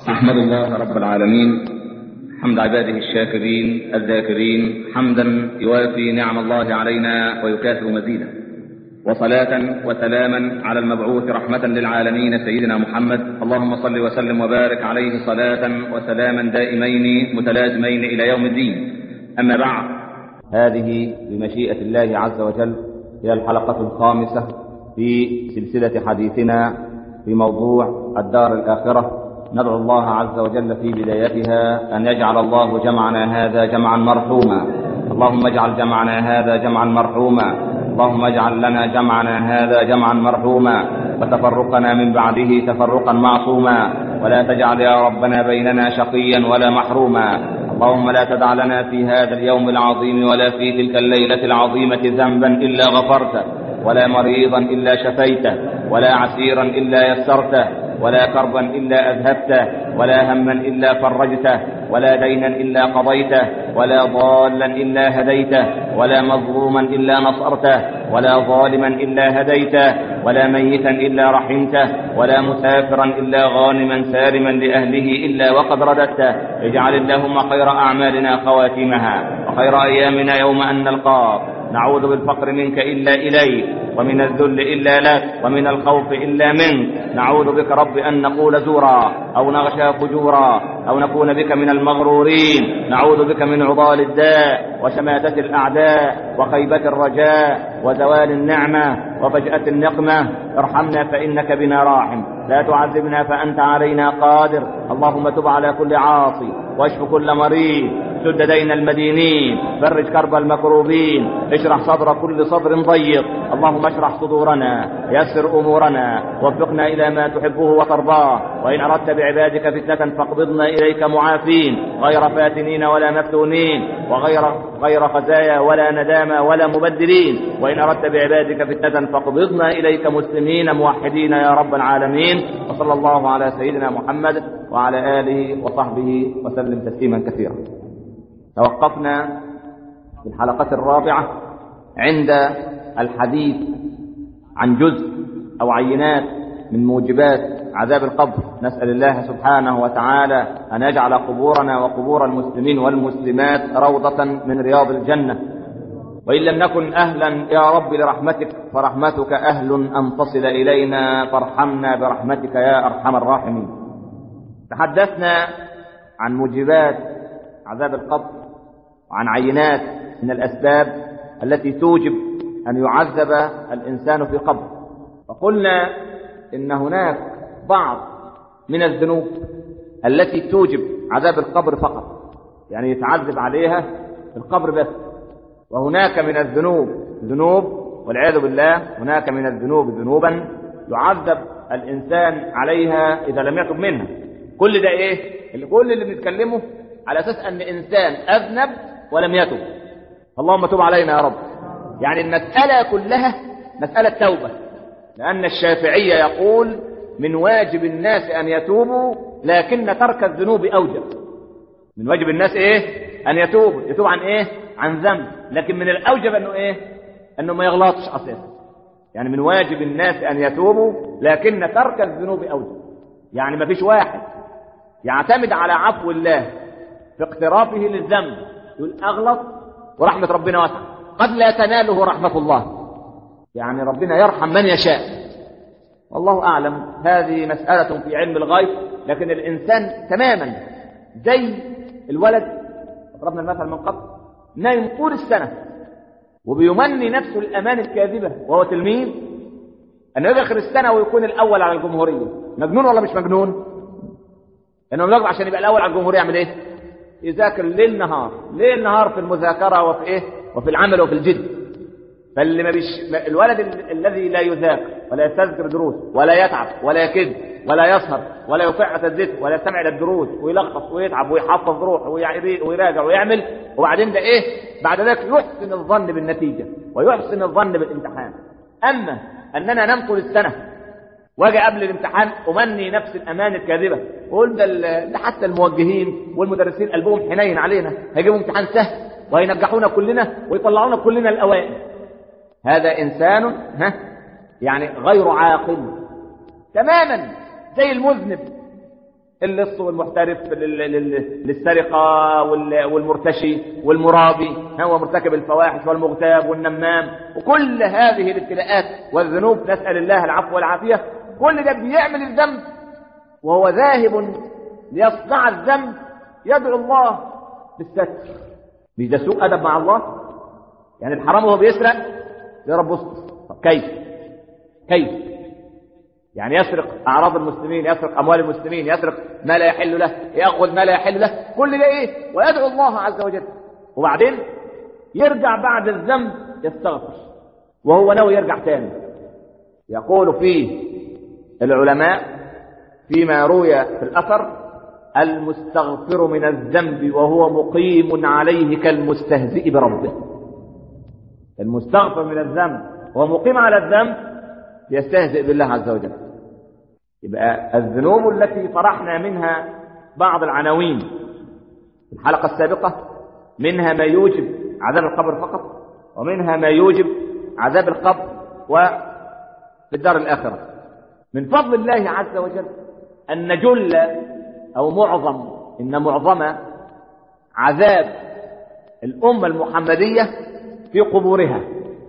أحمد الله رب العالمين حمد عباده الشاكرين الذاكرين حمدا يوافي نعم الله علينا ويكافئ مزيدا وصلاة وسلاما على المبعوث رحمة للعالمين سيدنا محمد اللهم صل وسلم وبارك عليه صلاة وسلاما دائمين متلازمين إلى يوم الدين أما بعد هذه بمشيئة الله عز وجل هي الحلقة الخامسة في سلسلة حديثنا في موضوع الدار الآخرة ندعو الله عز وجل في بدايتها أن يجعل الله جمعنا هذا جمعا مرحوما اللهم اجعل جمعنا هذا جمعا مرحوما اللهم اجعل لنا جمعنا هذا جمعا مرحوما وتفرقنا من بعده تفرقا معصوما ولا تجعل يا ربنا بيننا شقيا ولا محروما اللهم لا تدع لنا في هذا اليوم العظيم ولا في تلك الليلة العظيمة ذنبا إلا غفرته ولا مريضا إلا شفيته ولا عسيرا إلا يسرته ولا كربا إلا أذهبته ولا هما إلا فرجته ولا دينا إلا قضيته ولا ضالا إلا هديته ولا مظلوما إلا نصرته ولا ظالما إلا هديته ولا ميتا إلا رحمته ولا مسافرا إلا غانما سالما لأهله إلا وقد رددته اجعل اللهم خير أعمالنا خواتمها وخير أيامنا يوم أن نلقاك نعوذ بالفقر منك إلا إليك ومن الذل إلا لك ومن الخوف إلا منك نعوذ بك رب أن نقول زورا أو نغشى فجورا أو نكون بك من المغرورين نعوذ بك من عضال الداء وشماتة الأعداء وخيبة الرجاء وزوال النعمة وفجأة النقمة ارحمنا فإنك بنا راحم لا تعذبنا فأنت علينا قادر اللهم تب على كل عاصي واشف كل مريض سد دين المدينين فرج كرب المكروبين اشرح صدر كل صدر ضيق اللهم اشرح صدورنا يسر امورنا وفقنا الى ما تحبه وترضاه وان اردت بعبادك فتنه فاقبضنا اليك معافين غير فاتنين ولا مفتونين وغير غير خزايا ولا ندامى ولا مبدلين وان اردت بعبادك فتنه فاقبضنا اليك مسلمين موحدين يا رب العالمين وصلى الله على سيدنا محمد وعلى اله وصحبه وسلم تسليما كثيرا توقفنا في الحلقة الرابعة عند الحديث عن جزء أو عينات من موجبات عذاب القبر نسأل الله سبحانه وتعالى أن يجعل قبورنا وقبور المسلمين والمسلمات روضة من رياض الجنة وإن لم نكن أهلا يا رب لرحمتك فرحمتك أهل أن تصل إلينا فارحمنا برحمتك يا أرحم الراحمين تحدثنا عن موجبات عذاب القبر وعن عينات من الأسباب التي توجب أن يعذب الإنسان في قبر فقلنا إن هناك بعض من الذنوب التي توجب عذاب القبر فقط يعني يتعذب عليها في القبر بس وهناك من الذنوب ذنوب والعياذ بالله هناك من الذنوب ذنوبا يعذب الإنسان عليها إذا لم يتب منها كل ده إيه؟ كل اللي بنتكلمه على أساس أن إنسان أذنب ولم يتب اللهم تب علينا يا رب يعني المسألة كلها مسألة توبة لأن الشافعي يقول من واجب الناس أن يتوبوا لكن ترك الذنوب أوجب من واجب الناس إيه أن يتوبوا يتوب عن إيه عن ذنب لكن من الأوجب أنه إيه أنه ما يغلطش أساسا يعني من واجب الناس أن يتوبوا لكن ترك الذنوب أوجب يعني ما فيش واحد يعتمد على عفو الله في اقترافه للذنب يقول أغلط ورحمة ربنا واسعة قد لا تناله رحمة الله يعني ربنا يرحم من يشاء والله أعلم هذه مسألة في علم الغيب لكن الإنسان تماما زي الولد ضربنا المثل من قبل نايم طول السنة وبيمني نفسه الأمان الكاذبة وهو تلميذ أنه يجي آخر السنة ويكون الأول على الجمهورية مجنون ولا مش مجنون؟ لأنه عشان يبقى الأول على الجمهورية يعمل إيه؟ يذاكر ليل نهار ليل نهار في المذاكرة وفي إيه وفي العمل وفي الجد فاللي ما بيش الولد ال... الذي لا يذاكر ولا يستذكر دروس ولا يتعب ولا يكد ولا يسهر ولا يطيع الذكر ولا يستمع الى الدروس ويلخص ويتعب ويحفظ روحه ويراجع ويعمل وبعدين ده ايه بعد ذلك يحسن الظن بالنتيجه ويحسن الظن بالامتحان اما اننا ننقل السنه واجي قبل الامتحان امني نفس الامان الكاذبه واقول ده ده حتى الموجهين والمدرسين قلبهم حنين علينا هيجيبوا امتحان سهل وهينجحونا كلنا ويطلعونا كلنا الاوائل هذا انسان ها يعني غير عاقل تماما زي المذنب اللص والمحترف للسرقة والمرتشي والمرابي هو مرتكب الفواحش والمغتاب والنمام وكل هذه الابتلاءات والذنوب نسأل الله العفو والعافية كل ده بيعمل الذنب وهو ذاهب ليصنع الذنب يدعو الله بالستر مش ده سوء أدب مع الله يعني الحرام وهو بيسرق يا رب استر كيف كيف يعني يسرق أعراض المسلمين يسرق أموال المسلمين يسرق ما لا يحل له يأخذ ما لا يحل له كل ده إيه ويدعو الله عز وجل وبعدين يرجع بعد الذنب يستغفر وهو ناوي يرجع تاني يقول فيه العلماء فيما روي في الأثر المستغفر من الذنب وهو مقيم عليه كالمستهزئ بربه المستغفر من الذنب وهو مقيم على الذنب يستهزئ بالله عز وجل يبقى الذنوب التي طرحنا منها بعض العناوين في الحلقة السابقة منها ما يوجب عذاب القبر فقط ومنها ما يوجب عذاب القبر وفي الدار الآخرة من فضل الله عز وجل أن نجل أو معظم إن معظم عذاب الأمة المحمدية في قبورها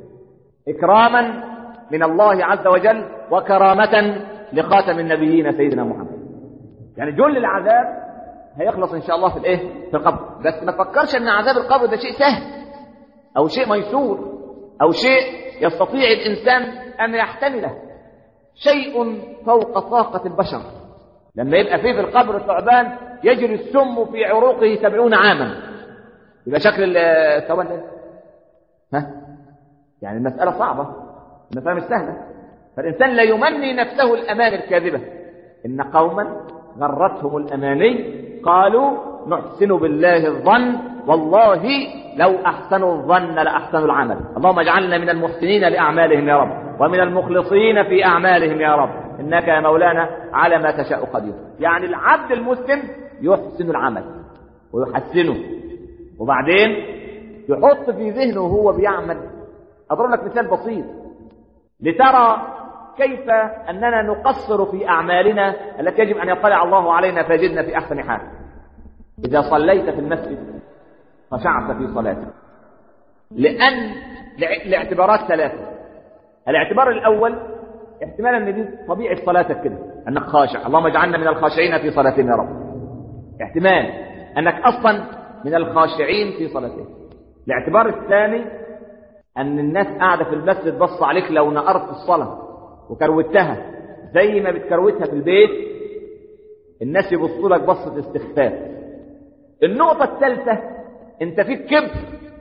إكراما من الله عز وجل وكرامة لخاتم النبيين سيدنا محمد يعني جل العذاب هيخلص ان شاء الله في الايه في القبر بس ما تفكرش ان عذاب القبر ده شيء سهل او شيء ميسور او شيء يستطيع الانسان ان يحتمله شيء فوق طاقة البشر لما يبقى فيه في القبر ثعبان يجري السم في عروقه سبعون عاما يبقى شكل الثعبان ده ها يعني المسألة صعبة المسألة مش سهلة فالإنسان لا يمني نفسه الأمان الكاذبة إن قوما غرتهم الأماني قالوا نحسن بالله الظن والله لو أحسنوا الظن لأحسنوا العمل اللهم اجعلنا من المحسنين لأعمالهم يا رب ومن المخلصين في أعمالهم يا رب إنك يا مولانا على ما تشاء قدير يعني العبد المسلم يحسن العمل ويحسنه وبعدين يحط في ذهنه وهو بيعمل أضرب لك مثال بسيط لترى كيف أننا نقصر في أعمالنا التي يجب أن يطلع الله علينا فيجدنا في أحسن حال إذا صليت في المسجد خشعت في صلاتك لأن لاعتبارات ثلاثة الاعتبار الأول احتمال أن دي طبيعة صلاتك كده أنك خاشع اللهم اجعلنا من الخاشعين في صلاتنا يا رب احتمال أنك أصلا من الخاشعين في صلاتك الاعتبار الثاني أن الناس قاعدة في المسجد بص عليك لو نقرت الصلاة وكروتها زي ما بتكروتها في البيت الناس يبصوا لك بصة استخفاف النقطة الثالثة انت فيك كبر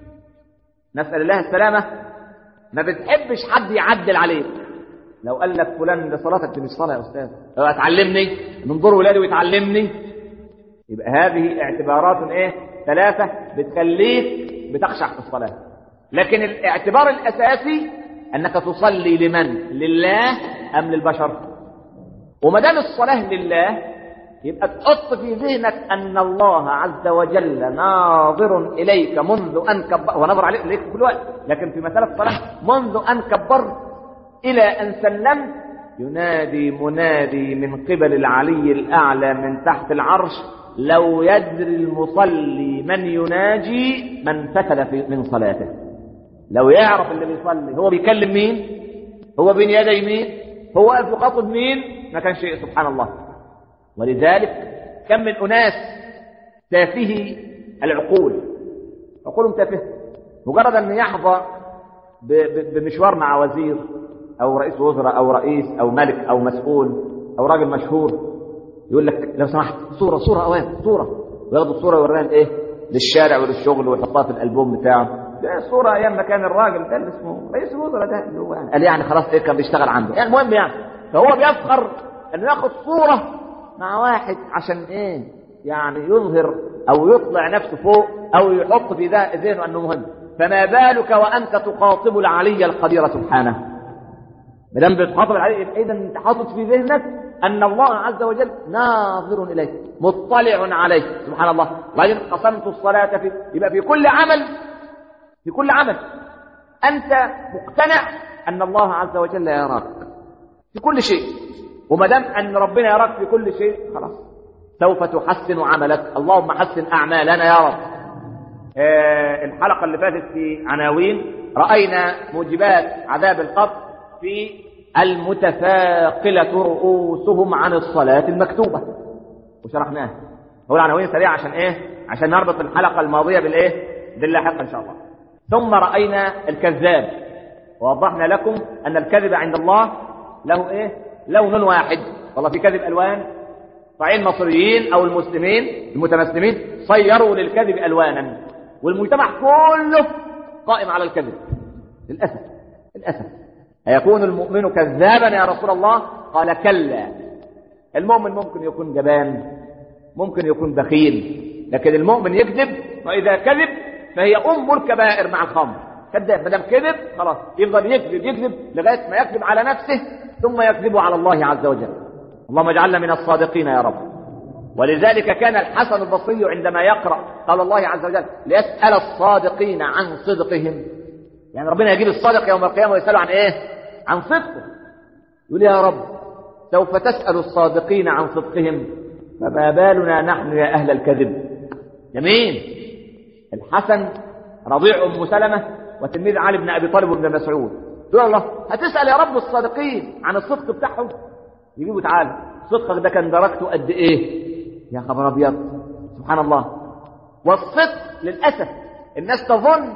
نسأل الله السلامة ما بتحبش حد يعدل عليك لو قال لك فلان ده صلاتك دي مش صلاة يا أستاذ لو اتعلمني من دور ولادي ويتعلمني يبقى هذه اعتبارات ايه ثلاثة بتخليك بتخشع في الصلاة لكن الاعتبار الأساسي أنك تصلي لمن لله أم للبشر وما دام الصلاة لله يبقى تحط في ذهنك أن الله عز وجل ناظر إليك منذ أن كبر هو نظر عليك إليك في كل وقت لكن في مسألة الصلاة منذ أن كبرت إلى أن سلمت ينادي منادي من قبل العلي الأعلى من تحت العرش لو يدري المصلي من يناجي من فتل في من صلاته لو يعرف اللي بيصلي هو بيكلم مين هو بين يدي مين هو واقف يخاطب مين ما كان شيء سبحان الله ولذلك كم من أناس تافهي العقول عقولهم تافهة مجرد أن يحظى بمشوار مع وزير أو رئيس وزراء أو رئيس أو ملك أو مسؤول أو راجل مشهور يقول لك لو سمحت صورة صورة أوان صورة وياخد الصورة يوريها إيه للشارع وللشغل ويحطها في الألبوم بتاعه ده صورة أيام ما كان الراجل ده اللي اسمه رئيس الوزراء ده اللي هو يعني قال يعني خلاص إيه كان بيشتغل عنده يعني المهم يعني فهو بيفخر إنه ياخد صورة مع واحد عشان إيه يعني يظهر أو يطلع نفسه فوق أو يحط في ذهنه أنه مهم فما بالك وأنت تخاطب العلي القدير سبحانه ما دام بتخاطب العلي إذا أنت حاطط في ذهنك أن الله عز وجل ناظر إليك مطلع عليك سبحان الله وبعدين قسمت الصلاة في يبقى في كل عمل في كل عمل أنت مقتنع أن الله عز وجل يراك في كل شيء وما دام أن ربنا يراك في كل شيء خلاص سوف تحسن عملك اللهم حسن أعمالنا يا رب آه الحلقة اللي فاتت في عناوين رأينا موجبات عذاب القبر في المتثاقلة رؤوسهم عن الصلاة المكتوبة وشرحناها هو العناوين سريعة عشان ايه عشان نربط الحلقة الماضية بالايه باللاحقة ان شاء الله ثم رأينا الكذاب ووضحنا لكم ان الكذب عند الله له ايه لون واحد والله في كذب الوان صحيح المصريين او المسلمين المتمسلمين صيروا للكذب الوانا والمجتمع كله قائم على الكذب للاسف للاسف أيكون المؤمن كذابا يا رسول الله قال كلا المؤمن ممكن يكون جبان ممكن يكون بخيل لكن المؤمن يكذب وإذا كذب فهي أم الكبائر مع الخمر كذاب ما دام كذب خلاص يفضل يكذب يكذب لغاية ما يكذب على نفسه ثم يكذب على الله عز وجل اللهم اجعلنا من الصادقين يا رب ولذلك كان الحسن البصري عندما يقرأ قال الله عز وجل ليسأل الصادقين عن صدقهم يعني ربنا يجيب الصادق يوم القيامة ويسأله عن ايه عن صدقه يقول يا رب سوف تسأل الصادقين عن صدقهم فما بالنا نحن يا أهل الكذب جميل الحسن رضيع أم سلمة وتلميذ علي بن أبي طالب بن مسعود يقول الله هتسأل يا رب الصادقين عن الصدق بتاعهم يجيبوا تعالى صدقك ده كان درجته قد ايه يا خبر ابيض سبحان الله والصدق للاسف الناس تظن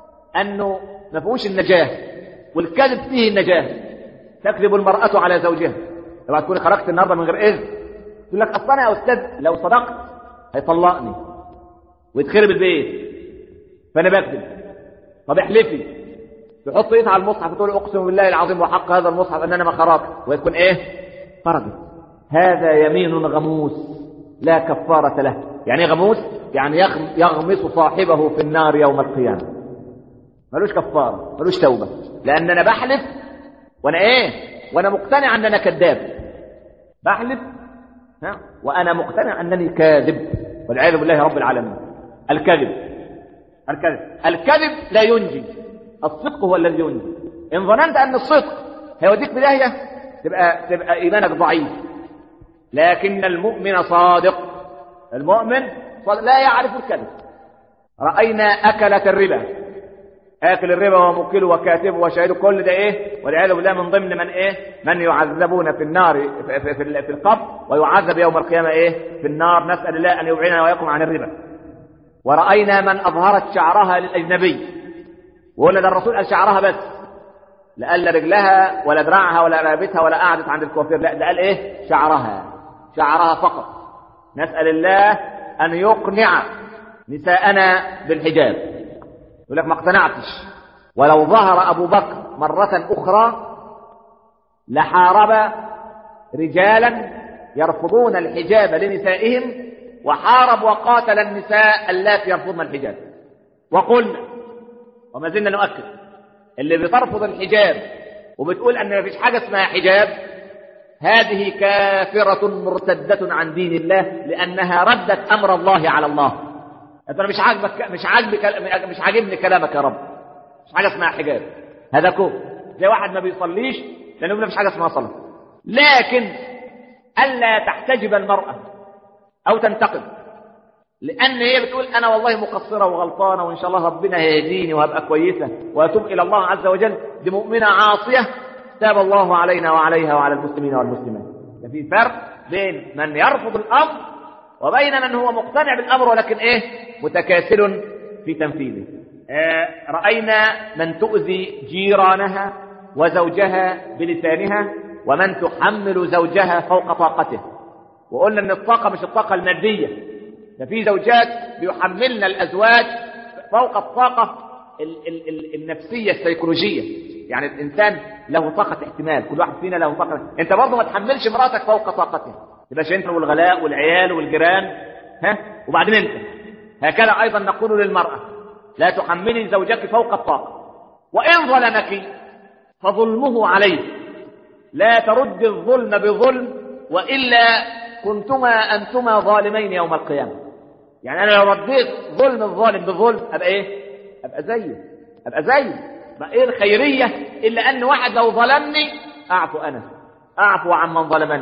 انه ما فيهوش النجاه والكذب فيه النجاه تكذب المراه على زوجها لما تكوني خرجت النهارده من غير اذن تقول لك اصل انا يا استاذ لو صدقت هيطلقني ويتخرب البيت فانا بكذب طب احلفي تحط ايدها على المصحف وتقول اقسم بالله العظيم وحق هذا المصحف ان انا ما خرجت وتكون ايه خرجت هذا يمين غموس لا كفارة له يعني ايه غموس يعني يغمس صاحبه في النار يوم القيامة ملوش كفارة ملوش توبة لأن أنا بحلف وأنا إيه وأنا مقتنع أن أنا كذاب بحلف ها وأنا مقتنع أنني كاذب والعياذ بالله رب العالمين الكذب الكذب الكذب لا ينجي الصدق هو الذي ينجي إن ظننت أن الصدق هيوديك بداية تبقى تبقى إيمانك ضعيف لكن المؤمن صادق المؤمن صادق لا يعرف الكذب رأينا أكلة الربا آكل الربا وموكله وكاتبه وشاهده كل ده إيه والعياذ بالله من ضمن من إيه من يعذبون في النار في, في, في, في القبر ويعذب يوم القيامة إيه في النار نسأل الله أن يبعدنا وإياكم عن الربا ورأينا من أظهرت شعرها للأجنبي وقلنا ده الرسول قال شعرها بس لا قال لا رجلها ولا دراعها ولا رقبتها ولا قعدت عند الكوافير لا ده قال ايه شعرها شعرها فقط نسأل الله أن يقنع نساءنا بالحجاب يقول لك ما اقتنعتش ولو ظهر أبو بكر مرة أخرى لحارب رجالا يرفضون الحجاب لنسائهم وحارب وقاتل النساء اللاتي يرفضن الحجاب وقلنا وما زلنا نؤكد اللي بترفض الحجاب وبتقول ان مفيش حاجه اسمها حجاب هذه كافره مرتده عن دين الله لانها ردت امر الله على الله انت مش عاجبك مش عاجبك مش عاجبني كلامك يا رب مش حاجه اسمها حجاب هذا كفر زي واحد ما بيصليش لانه مفيش حاجه اسمها صلاه لكن الا تحتجب المراه او تنتقد لان هي بتقول انا والله مقصره وغلطانه وان شاء الله ربنا هيهديني وهبقى كويسه واتوب الى الله عز وجل دي مؤمنه عاصيه تاب الله علينا وعليها وعلى المسلمين والمسلمات ده في فرق بين من يرفض الامر وبين من هو مقتنع بالامر ولكن ايه متكاسل في تنفيذه آه راينا من تؤذي جيرانها وزوجها بلسانها ومن تحمل زوجها فوق طاقته وقلنا ان الطاقه مش الطاقه الماديه ده في زوجات بيحملن الازواج فوق الطاقه ال ال ال النفسيه السيكولوجيه يعني الانسان له طاقه احتمال كل واحد فينا له طاقه انت برضه ما تحملش مراتك فوق طاقتها تبقاش انت والغلاء والعيال والجيران ها وبعدين انت هكذا ايضا نقول للمراه لا تحملي زوجك فوق الطاقه وان ظلمك فظلمه عليه لا ترد الظلم بظلم والا كنتما انتما ظالمين يوم القيامه يعني انا لو رديت ظلم الظالم بظلم ابقى ايه ابقى زيه ابقى زيه بقى ايه الخيريه الا ان واحد لو ظلمني اعفو انا اعفو عمن ظلمني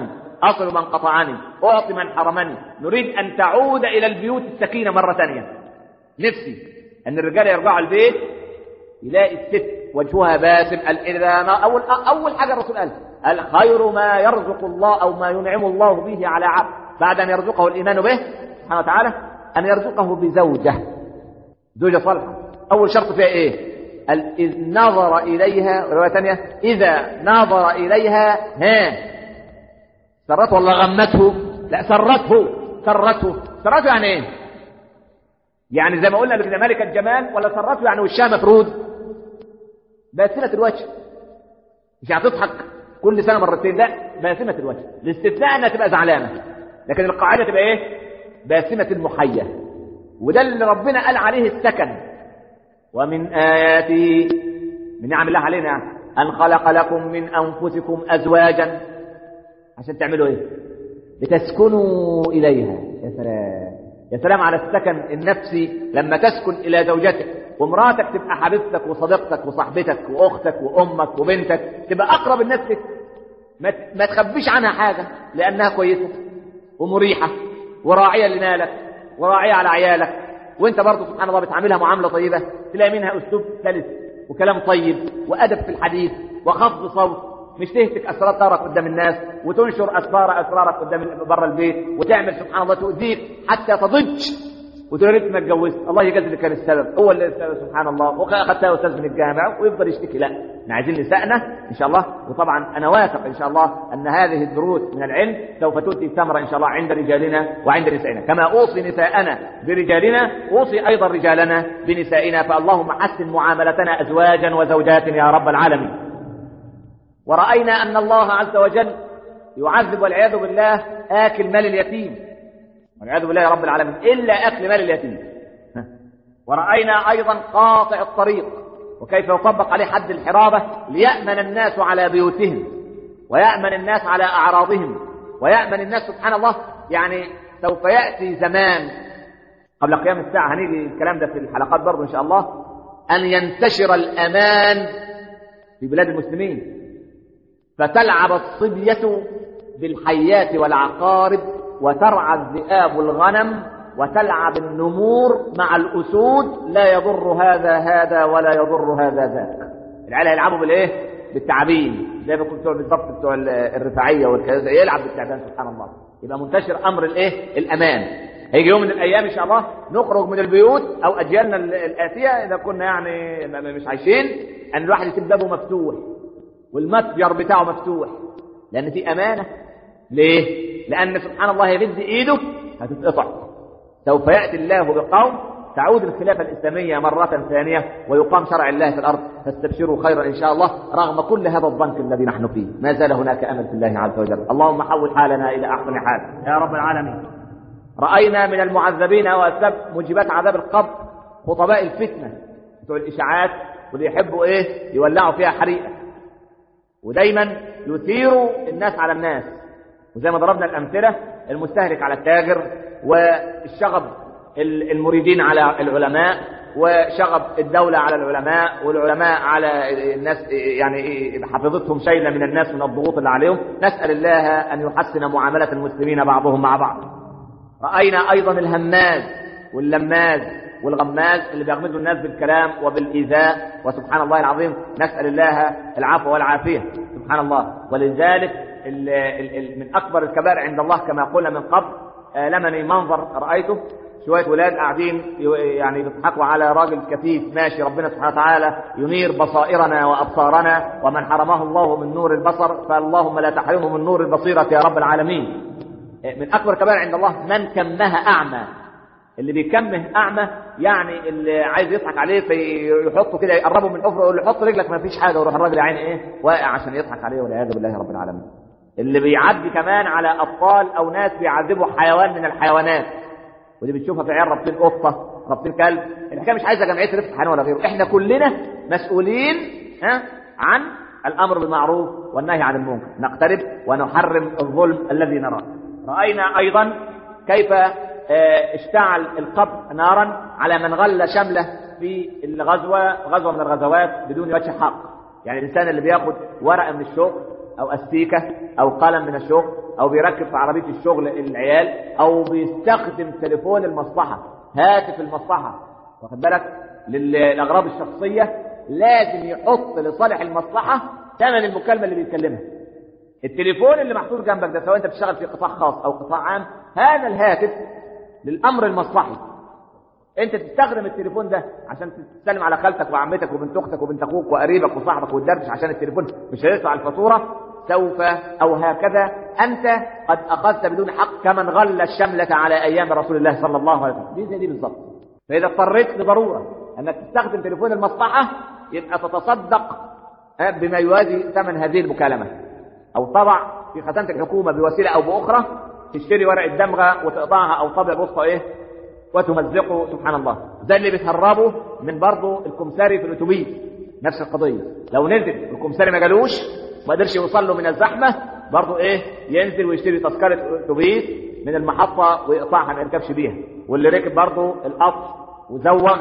أصل من قطعني أعطي من حرمني نريد أن تعود إلى البيوت السكينة مرة ثانية نفسي أن الرجال يرجعوا البيت يلاقي الست وجهها باسم قال إذا أول أول حاجة الرسول قال الخير ما يرزق الله أو ما ينعم الله به على عبد بعد أن يرزقه الإيمان به سبحانه وتعالى أن يرزقه بزوجة زوجة صالحة أول شرط فيها إيه؟ قال إذ نظر إليها رواية ثانية إذا نظر إليها ها سرته ولا غمته؟ لا سرته سرته سرته يعني إيه؟ يعني زي ما قلنا لك ملكة الجمال ولا سرته يعني وشها مفرود باسمة الوجه مش هتضحك كل سنة مرتين لا باسمة الوجه الاستثناء انها تبقى زعلانة لكن القاعدة تبقى ايه باسمة المحية وده اللي ربنا قال عليه السكن ومن آياته من نعم الله علينا يعني أن خلق لكم من أنفسكم أزواجا عشان تعملوا ايه لتسكنوا إليها يا سلام يا سلام على السكن النفسي لما تسكن إلى زوجتك ومراتك تبقى حبيبتك وصديقتك وصاحبتك وأختك وأمك وبنتك تبقى أقرب الناس لك ما ما تخبيش عنها حاجة لأنها كويسة ومريحة وراعية لمالك وراعية على عيالك وانت برضه سبحان الله بتعاملها معاملة طيبة تلاقي منها أسلوب سلس وكلام طيب وأدب في الحديث وخفض صوت مش تهتك اسرار دارك قدام الناس وتنشر اسرار اسرارك قدام بره البيت وتعمل سبحان الله تؤذيك حتى تضج وتقول ريت ما اتجوزت الله يجازي اللي كان السبب هو اللي السبب سبحان الله واخدتها استاذ من الجامع ويفضل يشتكي لا احنا عايزين نسائنا ان شاء الله وطبعا انا واثق ان شاء الله ان هذه الدروس من العلم سوف تؤتي ثمره ان شاء الله عند رجالنا وعند نسائنا كما اوصي نساءنا برجالنا اوصي ايضا رجالنا بنسائنا فاللهم حسن معاملتنا ازواجا وزوجات يا رب العالمين ورأينا أن الله عز وجل يعذب والعياذ بالله آكل مال اليتيم والعياذ بالله يا رب العالمين إلا أكل مال اليتيم ورأينا أيضا قاطع الطريق وكيف يطبق عليه حد الحرابة ليأمن الناس على بيوتهم ويأمن الناس على أعراضهم ويأمن الناس سبحان الله يعني سوف يأتي زمان قبل قيام الساعة هنيجي الكلام ده في الحلقات برضه إن شاء الله أن ينتشر الأمان في بلاد المسلمين فتلعب الصبية بالحيات والعقارب وترعى الذئاب الغنم وتلعب النمور مع الأسود لا يضر هذا هذا ولا يضر هذا ذاك العيال هيلعبوا بالايه بالتعابين زي ما كنت بتوع بالضبط بتوع الرفاعيه والكذا يلعب بالتعبان سبحان الله يبقى منتشر امر الايه الامان هيجي يوم من الايام ان شاء الله نخرج من البيوت او اجيالنا الاتيه اذا كنا يعني مش عايشين ان الواحد يسيب بابه مفتوح والمتجر بتاعه مفتوح لان في امانه ليه لان سبحان الله يمد ايده هتتقطع سوف ياتي الله بقوم تعود الخلافة الإسلامية مرة ثانية ويقام شرع الله في الأرض فاستبشروا خيرا إن شاء الله رغم كل هذا الضنك الذي نحن فيه ما زال هناك أمل في الله عز وجل اللهم حول حالنا إلى أحسن حال يا رب العالمين رأينا من المعذبين وأسباب موجبات عذاب القبر خطباء الفتنة بتوع الإشاعات واللي يحبوا إيه يولعوا فيها حريقة ودايما يثيروا الناس على الناس وزي ما ضربنا الأمثلة المستهلك على التاجر والشغب المريدين على العلماء وشغب الدولة على العلماء والعلماء على الناس يعني حفظتهم شيلة من الناس من الضغوط اللي عليهم نسأل الله أن يحسن معاملة المسلمين بعضهم مع بعض رأينا أيضا الهماز واللماز والغماز اللي بيغمزوا الناس بالكلام وبالإيذاء وسبحان الله العظيم نسأل الله العفو والعافية سبحان الله ولذلك ال ال ال من أكبر الكبائر عند الله كما قلنا من قبل لمني منظر رأيته شوية ولاد قاعدين يعني بيضحكوا على راجل كفيف ماشي ربنا سبحانه وتعالى ينير بصائرنا وأبصارنا ومن حرمه الله من نور البصر فاللهم لا تحرمه من نور البصيرة يا رب العالمين من أكبر الكبائر عند الله من كمها أعمى اللي بيكمه أعمى يعني اللي عايز يضحك عليه فيحطه كده يقربه من الحفرة يقول له حط رجلك ما فيش حاجة ويروح الراجل عين إيه واقع عشان يضحك عليه والعياذ بالله رب العالمين اللي بيعدي كمان على أطفال أو ناس بيعذبوا حيوان من الحيوانات ودي بتشوفها في عيال رابطين قطه رابطين كلب الحكايه مش عايزه جمعيه رفق حيوان ولا غيره احنا كلنا مسؤولين ها عن الامر بالمعروف والنهي عن المنكر نقترب ونحرم الظلم الذي نراه راينا ايضا كيف اشتعل القبر نارا على من غل شمله في الغزوه غزوه من الغزوات بدون وجه حق يعني الانسان اللي بياخد ورقه من الشغل او استيكه او قلم من الشغل او بيركب في عربيه الشغل العيال او بيستخدم تليفون المصلحه هاتف المصلحه واخد بالك للاغراض الشخصيه لازم يحط لصالح المصلحه ثمن المكالمه اللي بيتكلمها التليفون اللي محطوط جنبك ده سواء انت بتشتغل في قطاع خاص او قطاع عام هذا الهاتف للامر المصلحي انت تستخدم التليفون ده عشان تسلم على خالتك وعمتك وبنت اختك وبنت اخوك وقريبك وصاحبك وتدردش عشان التليفون مش هيدفع الفاتوره سوف او هكذا انت قد اخذت بدون حق كمن غل الشمله على ايام رسول الله صلى الله عليه وسلم دي زي دي بالظبط فاذا اضطريت لضروره انك تستخدم تليفون المصلحه يبقى تتصدق بما يوازي ثمن هذه المكالمه او طبع في خزانه الحكومه بوسيله او باخرى تشتري ورقه دمغه وتقطعها او طابع وسطى ايه وتمزقه سبحان الله زي اللي بيتهربوا من برضه الكمساري في الاتوبيس نفس القضيه لو نزل الكمساري ما جالوش ما قدرش يوصل له من الزحمه برضه ايه ينزل ويشتري تذكره اتوبيس من المحطه ويقطعها ما يركبش بيها واللي ركب برضه القطر وزوغ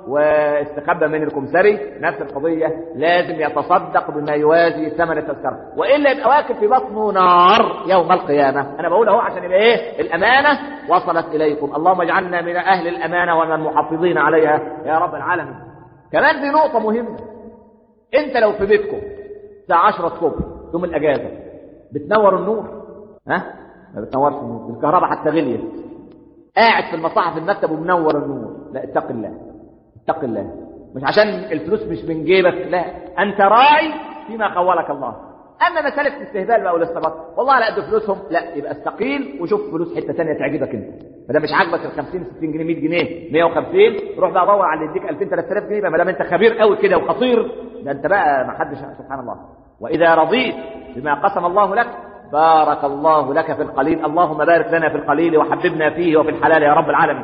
واستخبى من الكمسري نفس القضية لازم يتصدق بما يوازي ثمن التذكرة وإلا يبقى واكل في بطنه نار يوم القيامة أنا بقول أهو عشان يبقى إيه الأمانة وصلت إليكم اللهم اجعلنا من أهل الأمانة ومن المحافظين عليها يا رب العالمين كمان دي نقطة مهمة أنت لو في بيتكم الساعة 10 الصبح يوم الأجازة بتنور النور ها ما بتنورش النور الكهرباء حتى غليت قاعد في المصاحف في المكتب ومنور النور لا اتق الله اتق الله مش عشان الفلوس مش من جيبك لا انت راعي فيما خولك الله اما مساله الاستهبال بقى والاستباط والله على قد فلوسهم لا يبقى استقيل وشوف فلوس حته ثانيه تعجبك انت ما دام مش عاجبك ال 50 60 جنيه 100 جنيه 150 روح بقى دور على اللي يديك 2000 3000 جنيه ما دام انت خبير قوي كده وخطير ده انت بقى ما حدش سبحان الله واذا رضيت بما قسم الله لك بارك الله لك في القليل اللهم بارك لنا في القليل وحببنا فيه وفي الحلال يا رب العالمين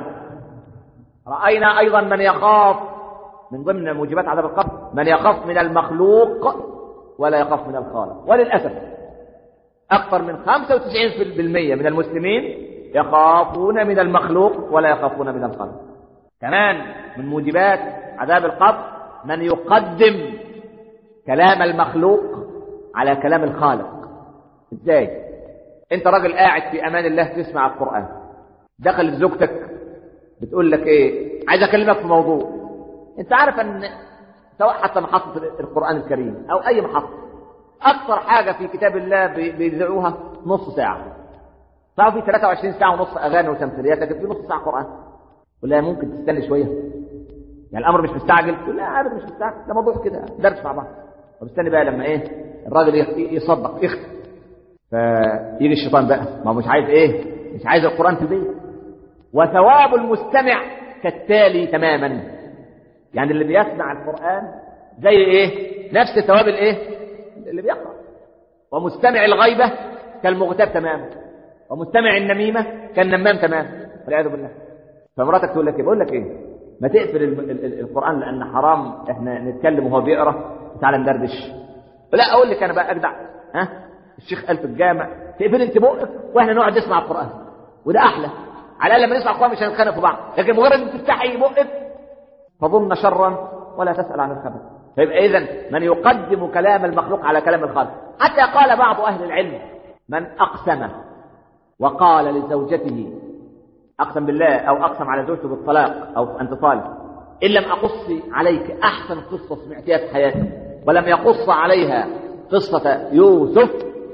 رأينا أيضا من يخاف من ضمن موجبات عذاب القبر من يخاف من المخلوق ولا يخاف من الخالق وللأسف أكثر من 95% من المسلمين يخافون من المخلوق ولا يخافون من الخالق كمان من موجبات عذاب القبر من يقدم كلام المخلوق على كلام الخالق ازاي انت راجل قاعد في امان الله تسمع القران دخلت زوجتك بتقول لك ايه عايز اكلمك في موضوع انت عارف ان سواء حتى محطه القران الكريم او اي محطه اكثر حاجه في كتاب الله بيذيعوها نص ساعه صار في 23 ساعه ونص اغاني وتمثيليات لكن في نص ساعه قران ولا ممكن تستنى شويه يعني الامر مش مستعجل تقول لا عارف مش مستعجل ده موضوع كده درس مع بعض طب استنى بقى لما ايه الراجل يصدق يختم فيجي الشيطان بقى ما هو مش عايز ايه مش عايز القران في البيت وثواب المستمع كالتالي تماما يعني اللي بيسمع القرآن زي ايه نفس ثواب الايه اللي بيقرأ ومستمع الغيبة كالمغتاب تماما ومستمع النميمة كالنمام تماما والعياذ بالله فمراتك تقول لك ايه بقول لك ايه ما تقفل ال ال ال القرآن لأن حرام احنا نتكلم وهو بيقرأ تعالى ندردش لا اقول لك انا بقى اجدع ها الشيخ قال في الجامع تقفل انت بقك واحنا نقعد نسمع القرآن وده احلى على الاقل لما نسمع القرآن مش هنتخانق في بعض لكن مجرد ان تفتحي بقك فظن شرا ولا تسأل عن الخبر فيبقى اذا من يقدم كلام المخلوق على كلام الخالق حتى قال بعض اهل العلم من اقسم وقال لزوجته اقسم بالله او اقسم على زوجته بالطلاق او انت طالق ان لم اقص عليك احسن قصه سمعتها في حياتك ولم يقص عليها قصه يوسف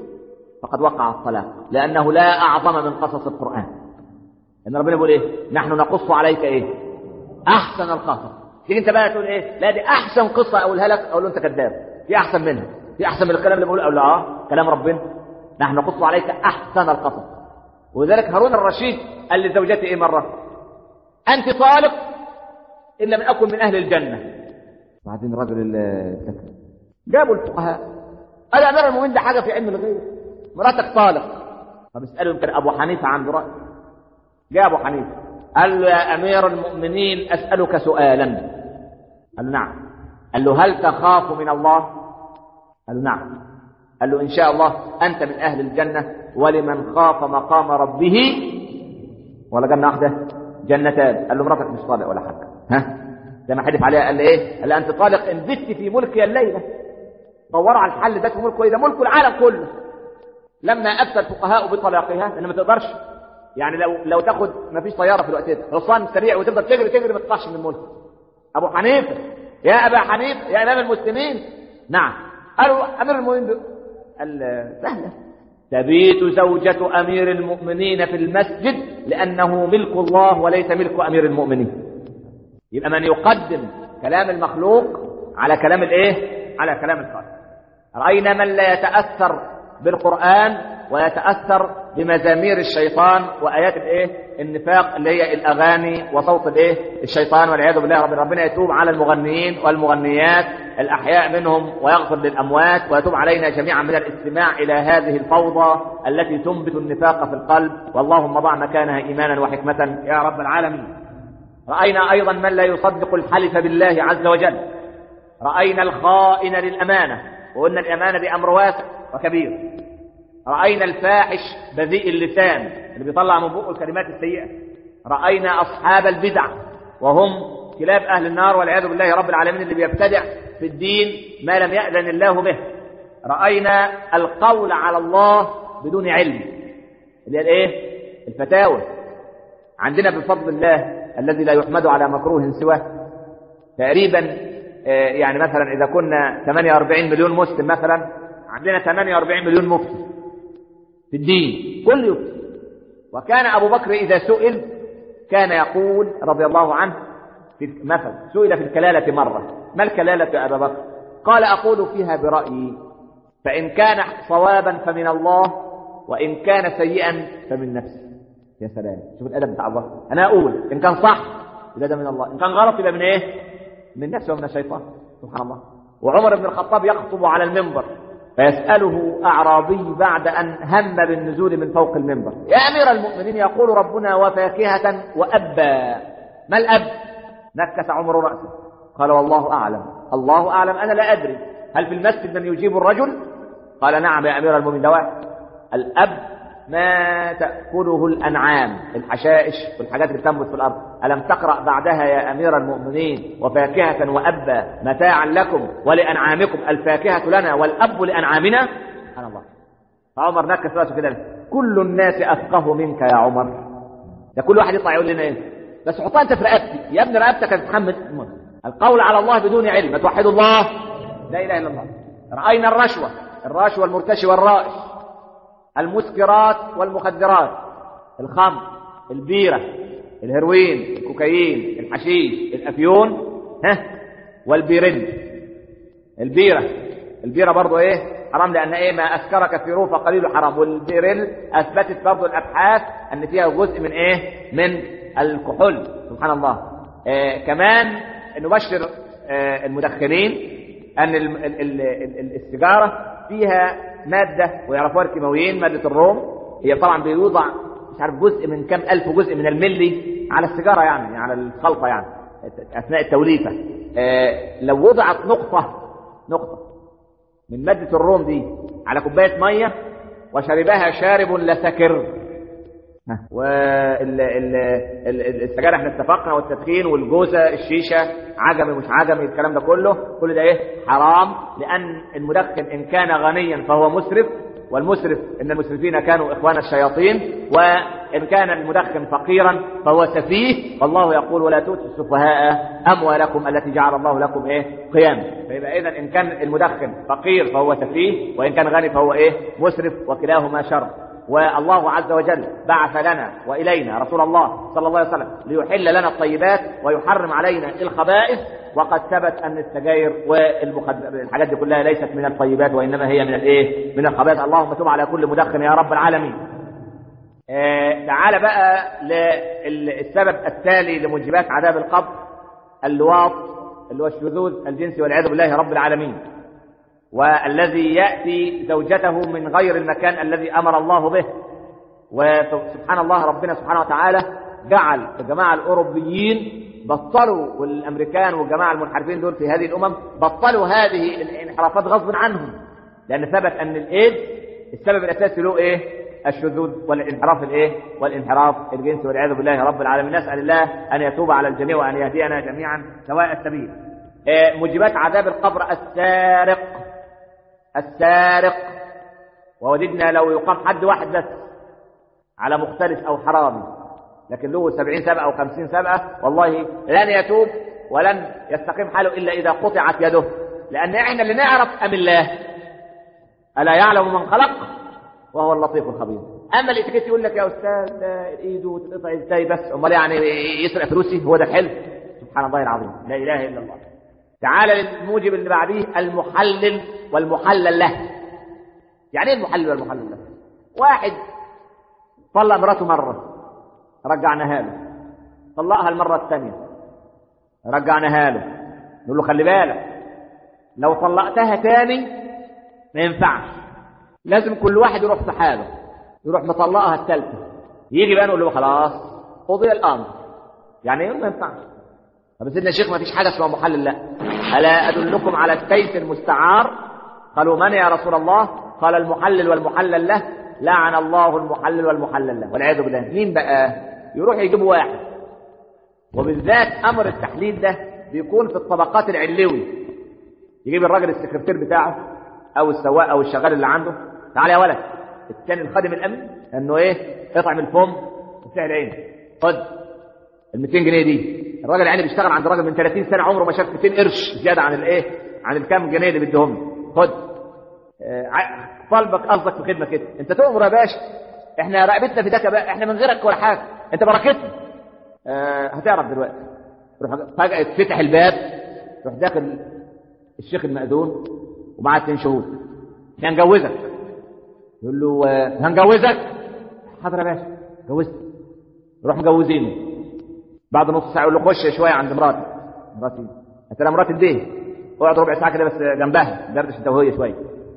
فقد وقع الطلاق لانه لا اعظم من قصص القران ان ربنا بيقول ايه نحن نقص عليك ايه احسن القصص تيجي انت بقى تقول ايه لا دي احسن قصه اقولها لك اقول له انت كذاب في احسن منها في احسن من الكلام اللي بقوله اقول له اه كلام ربنا نحن نقص عليك احسن القصص ولذلك هارون الرشيد قال لزوجته ايه مره انت طالق ان لم اكن من اهل الجنه بعدين الرجل سكت جابوا الفقهاء قال يا امير المؤمنين ده حاجه في علم الغيب مراتك طالق طب اساله يمكن ابو حنيفه عنده راي جاء ابو حنيفه قال له يا امير المؤمنين اسالك سؤالا قال له نعم قال له هل تخاف من الله قال له نعم قال له ان شاء الله انت من اهل الجنه ولمن خاف مقام ربه ولا جنه واحده جنتان قال له مراتك مش طالق ولا حاجه ها زي ما حلف عليها قال له ايه قال له انت طالق ان زدت في ملكي الليله دوروا على الحل ده في ملكه ايه ده ملك العالم كله لما افتى الفقهاء بطلاقها لان ما تقدرش يعني لو لو تاخد ما فيش طياره في الوقت ده حصان سريع وتفضل تجري تجري ما تطلعش من الملك ابو حنيفه يا ابا حنيفه يا امام المسلمين نعم قالوا امير المؤمنين بي- قال سهله تبيت زوجة أمير المؤمنين في المسجد لأنه ملك الله وليس ملك أمير المؤمنين يبقى من يقدم كلام المخلوق على كلام الايه على كلام الخالق راينا من لا يتاثر بالقران ويتاثر بمزامير الشيطان وايات الايه النفاق اللي هي الاغاني وصوت الايه الشيطان والعياذ بالله رب ربنا يتوب على المغنيين والمغنيات الاحياء منهم ويغفر للاموات ويتوب علينا جميعا من الاستماع الى هذه الفوضى التي تنبت النفاق في القلب واللهم ضع مكانها ايمانا وحكمه يا رب العالمين رأينا أيضا من لا يصدق الحلف بالله عز وجل رأينا الخائن للأمانة وقلنا الأمانة دي أمر واسع وكبير رأينا الفاحش بذيء اللسان اللي بيطلع من بقه الكلمات السيئة رأينا أصحاب البدع وهم كلاب أهل النار والعياذ بالله رب العالمين اللي بيبتدع في الدين ما لم يأذن الله به رأينا القول على الله بدون علم اللي هي الايه الفتاوى عندنا بفضل الله الذي لا يحمد على مكروه سواه تقريبا آه، يعني مثلا اذا كنا 48 مليون مسلم مثلا عندنا 48 مليون مفتي في الدين كل يفتي وكان ابو بكر اذا سئل كان يقول رضي الله عنه في مثلا سئل في الكلاله مره ما الكلاله يا ابا بكر قال اقول فيها برايي فان كان صوابا فمن الله وان كان سيئا فمن نفسي يا سلام شوف الادب بتاع الله انا اقول ان كان صح يبقى ده من الله ان كان غلط يبقى من ايه من نفسه ومن الشيطان سبحان الله وعمر بن الخطاب يخطب على المنبر فيسأله أعرابي بعد أن هم بالنزول من فوق المنبر يا أمير المؤمنين يقول ربنا وفاكهة وأبا ما الأب نكس عمر رأسه قال والله أعلم الله أعلم أنا لا أدري هل في المسجد من يجيب الرجل قال نعم يا أمير المؤمنين ده واحد الأب ما تأكله الأنعام الحشائش والحاجات اللي بتنبت في الأرض ألم تقرأ بعدها يا أمير المؤمنين وفاكهة وأبا متاعا لكم ولأنعامكم الفاكهة لنا والأب لأنعامنا سبحان الله فعمر نكس راسه كده كل الناس أفقه منك يا عمر ده كل واحد يطلع يقول لنا ايه بس حطها انت في رقبتي يا ابني رقبتك هتتحمل القول على الله بدون علم توحد الله لا اله الا الله راينا الرشوه الراشي والمرتشي والرائش المسكرات والمخدرات الخمر البيرة الهيروين الكوكايين الحشيش الأفيون ها والبيرن البيرة البيرة برضو ايه حرام لأن ايه ما أسكر كثيره فقليل حرام والبيرل أثبتت برضو الأبحاث أن فيها جزء من ايه من الكحول سبحان الله آه كمان نبشر آه المدخنين أن ال- ال- ال- ال- السيجارة فيها مادة ويعرفوها الكيماويين مادة الروم هي طبعا بيوضع مش عارف جزء من كم ألف جزء من الملي على السيجارة يعني على الخلطة يعني أثناء التوليفة آه لو وضعت نقطة نقطة من مادة الروم دي على كوباية مية وشربها شارب لسكر والسجاير احنا اتفقنا والتدخين والجوزه الشيشه عجمي مش عجمي الكلام ده كله كل ده ايه حرام لان المدخن ان كان غنيا فهو مسرف والمسرف ان المسرفين كانوا اخوان الشياطين وان كان المدخن فقيرا فهو سفيه والله يقول ولا تؤتوا السفهاء اموالكم التي جعل الله لكم ايه قياما فيبقى اذا ان كان المدخن فقير فهو سفيه وان كان غني فهو ايه مسرف وكلاهما شر والله عز وجل بعث لنا والينا رسول الله صلى الله عليه وسلم ليحل لنا الطيبات ويحرم علينا الخبائث وقد ثبت ان السجاير والحاجات دي كلها ليست من الطيبات وانما هي من الايه؟ من الخبائث اللهم تب على كل مدخن يا رب العالمين. آه تعال بقى للسبب التالي لموجبات عذاب القبر اللواط اللي هو الشذوذ الجنسي والعياذ بالله رب العالمين. والذي يأتي زوجته من غير المكان الذي أمر الله به وسبحان الله ربنا سبحانه وتعالى جعل الجماعة الأوروبيين بطلوا والأمريكان والجماعة المنحرفين دول في هذه الأمم بطلوا هذه الانحرافات غصب عنهم لأن ثبت أن الإيد السبب الأساسي له إيه؟ الشذوذ والانحراف الايه؟ والانحراف الجنسي والعياذ بالله رب العالمين نسأل الله أن يتوب على الجميع وأن يهدينا جميعا سواء السبيل. موجبات عذاب القبر السارق السارق ووددنا لو يقام حد واحد بس على مختلف او حرامي لكن له سبعين سبعة او خمسين سبعة والله لن يتوب ولن يستقيم حاله الا اذا قطعت يده لان احنا اللي نعرف ام الله الا يعلم من خلق وهو اللطيف الخبير اما الاتيكيت يقول لك يا استاذ ده ايده تقطع ازاي بس امال يعني يسرق فلوسي هو ده الحلم سبحان الله العظيم لا اله الا الله تعالى للموجب اللي بعديه المحلل والمحلل له يعني ايه المحلل والمحلل له واحد طلق مراته مره رجعناها له طلقها المره الثانيه رجعناها له نقول له خلي بالك لو طلقتها تاني ما ينفعش لازم كل واحد يروح في حاله يروح مطلقها الثالثه يجي بقى نقول له خلاص قضي الامر يعني ايه ما ينفعش طب سيدنا الشيخ ما فيش حاجه اسمها محلل لا الا ادلكم على السيف المستعار قالوا من يا رسول الله قال المحلل والمحلل له لعن الله المحلل والمحلل له والعياذ بالله مين بقى يروح يجيب واحد وبالذات امر التحليل ده بيكون في الطبقات العلوي يجيب الراجل السكرتير بتاعه او السواق او الشغال اللي عنده تعالى يا ولد الثاني الخادم الامن انه ايه اطعم الفم وفتح العين خد ال 200 جنيه دي الراجل يعني بيشتغل عند راجل من 30 سنه عمره ما شاف 200 قرش زياده عن الايه عن الكام جنيه اللي بيديهم له. خد آه، طالبك قصدك في خدمه كده انت تؤمر يا باشا احنا رقبتنا في دكه بقى احنا من غيرك ولا حاجه انت بركتنا آه هتعرف دلوقتي روح فجاه يتفتح الباب روح داخل الشيخ المأذون ومعاه اتنين شهود احنا هنجوزك يقول له آه، هنجوزك حاضر يا باشا جوزت روح مجوزينه بعد نص ساعه يقول له خش شويه عند مراتي مراتي قلت لها مراتي البيه اقعد ربع ساعه كده بس جنبها دردش انت وهي شويه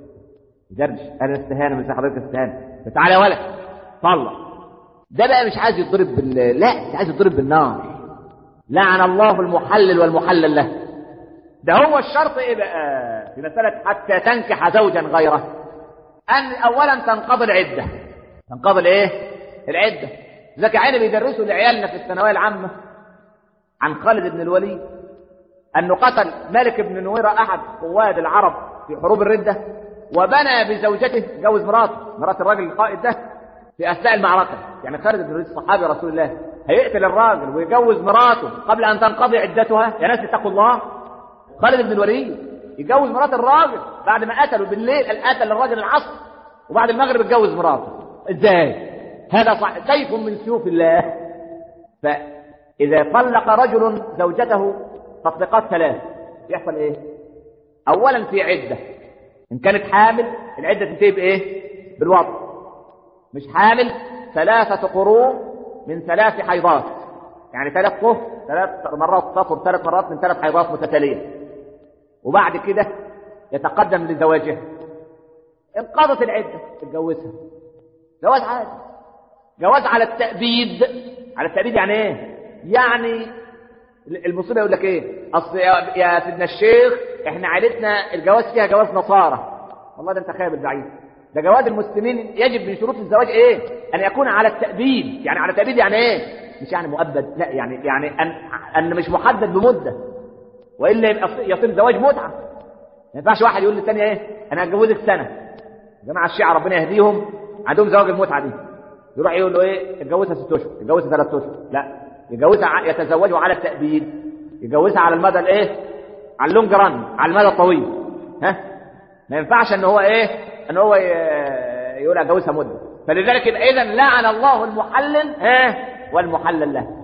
دردش انا استهانه من حضرتك استهانه تعالى يا ولد طلع ده بقى مش عايز يضرب بال لا ده عايز يضرب بالنار لعن الله المحلل والمحلل له ده هو الشرط ايه بقى في مساله حتى تنكح زوجا غيره ان اولا تنقضي العده تنقضي الايه العده ذاك عيني بيدرسوا لعيالنا في الثانويه العامه عن خالد بن الوليد انه قتل مالك بن نويره احد قواد العرب في حروب الرده وبنى بزوجته جوز مراته مرات الراجل القائد ده في اثناء المعركه يعني خالد بن الوليد صحابي رسول الله هيقتل الراجل ويجوز مراته قبل ان تنقضي عدتها يا ناس اتقوا الله خالد بن الوليد يجوز مرات الراجل بعد ما قتله بالليل قتل الراجل العصر وبعد المغرب اتجوز مراته ازاي هذا صح سيف من سيوف الله فاذا طلق رجل زوجته تطليقات ثلاث يحصل ايه اولا في عده ان كانت حامل العده تنتهي بايه بالوضع مش حامل ثلاثه قروء من ثلاث حيضات يعني ثلاث طهر ثلاث مرات تطهر ثلاث مرات من ثلاث حيضات متتاليه وبعد كده يتقدم لزواجها انقضت العده تتجوزها جواز عادي جواز على التأبيد على التأبيد يعني ايه يعني المصيبه يقول لك ايه اصل يا يا سيدنا الشيخ احنا عائلتنا الجواز فيها جواز نصارى والله ده انت خايب بعيد ده جواز المسلمين يجب من شروط الزواج ايه ان يكون على التأبيد يعني على التأبيد يعني ايه مش يعني مؤبد لا يعني يعني ان ان مش محدد بمده والا يبقى يصير زواج متعه ما ينفعش واحد يقول للثاني ايه انا هتجوزك سنه جماعه الشيعه ربنا يهديهم عندهم زواج المتعه دي يروح يقول له ايه اتجوزها ست اشهر اتجوزها ثلاث اشهر لا يجوزها ع- يتزوجوا على التأبيد يجوزها على المدى الايه على اللونج ران على المدى الطويل ها ما ينفعش ان هو ايه ان هو ي- يقول اتجوزها مده فلذلك يبقى اذا لعن الله المحلل ها والمحلل له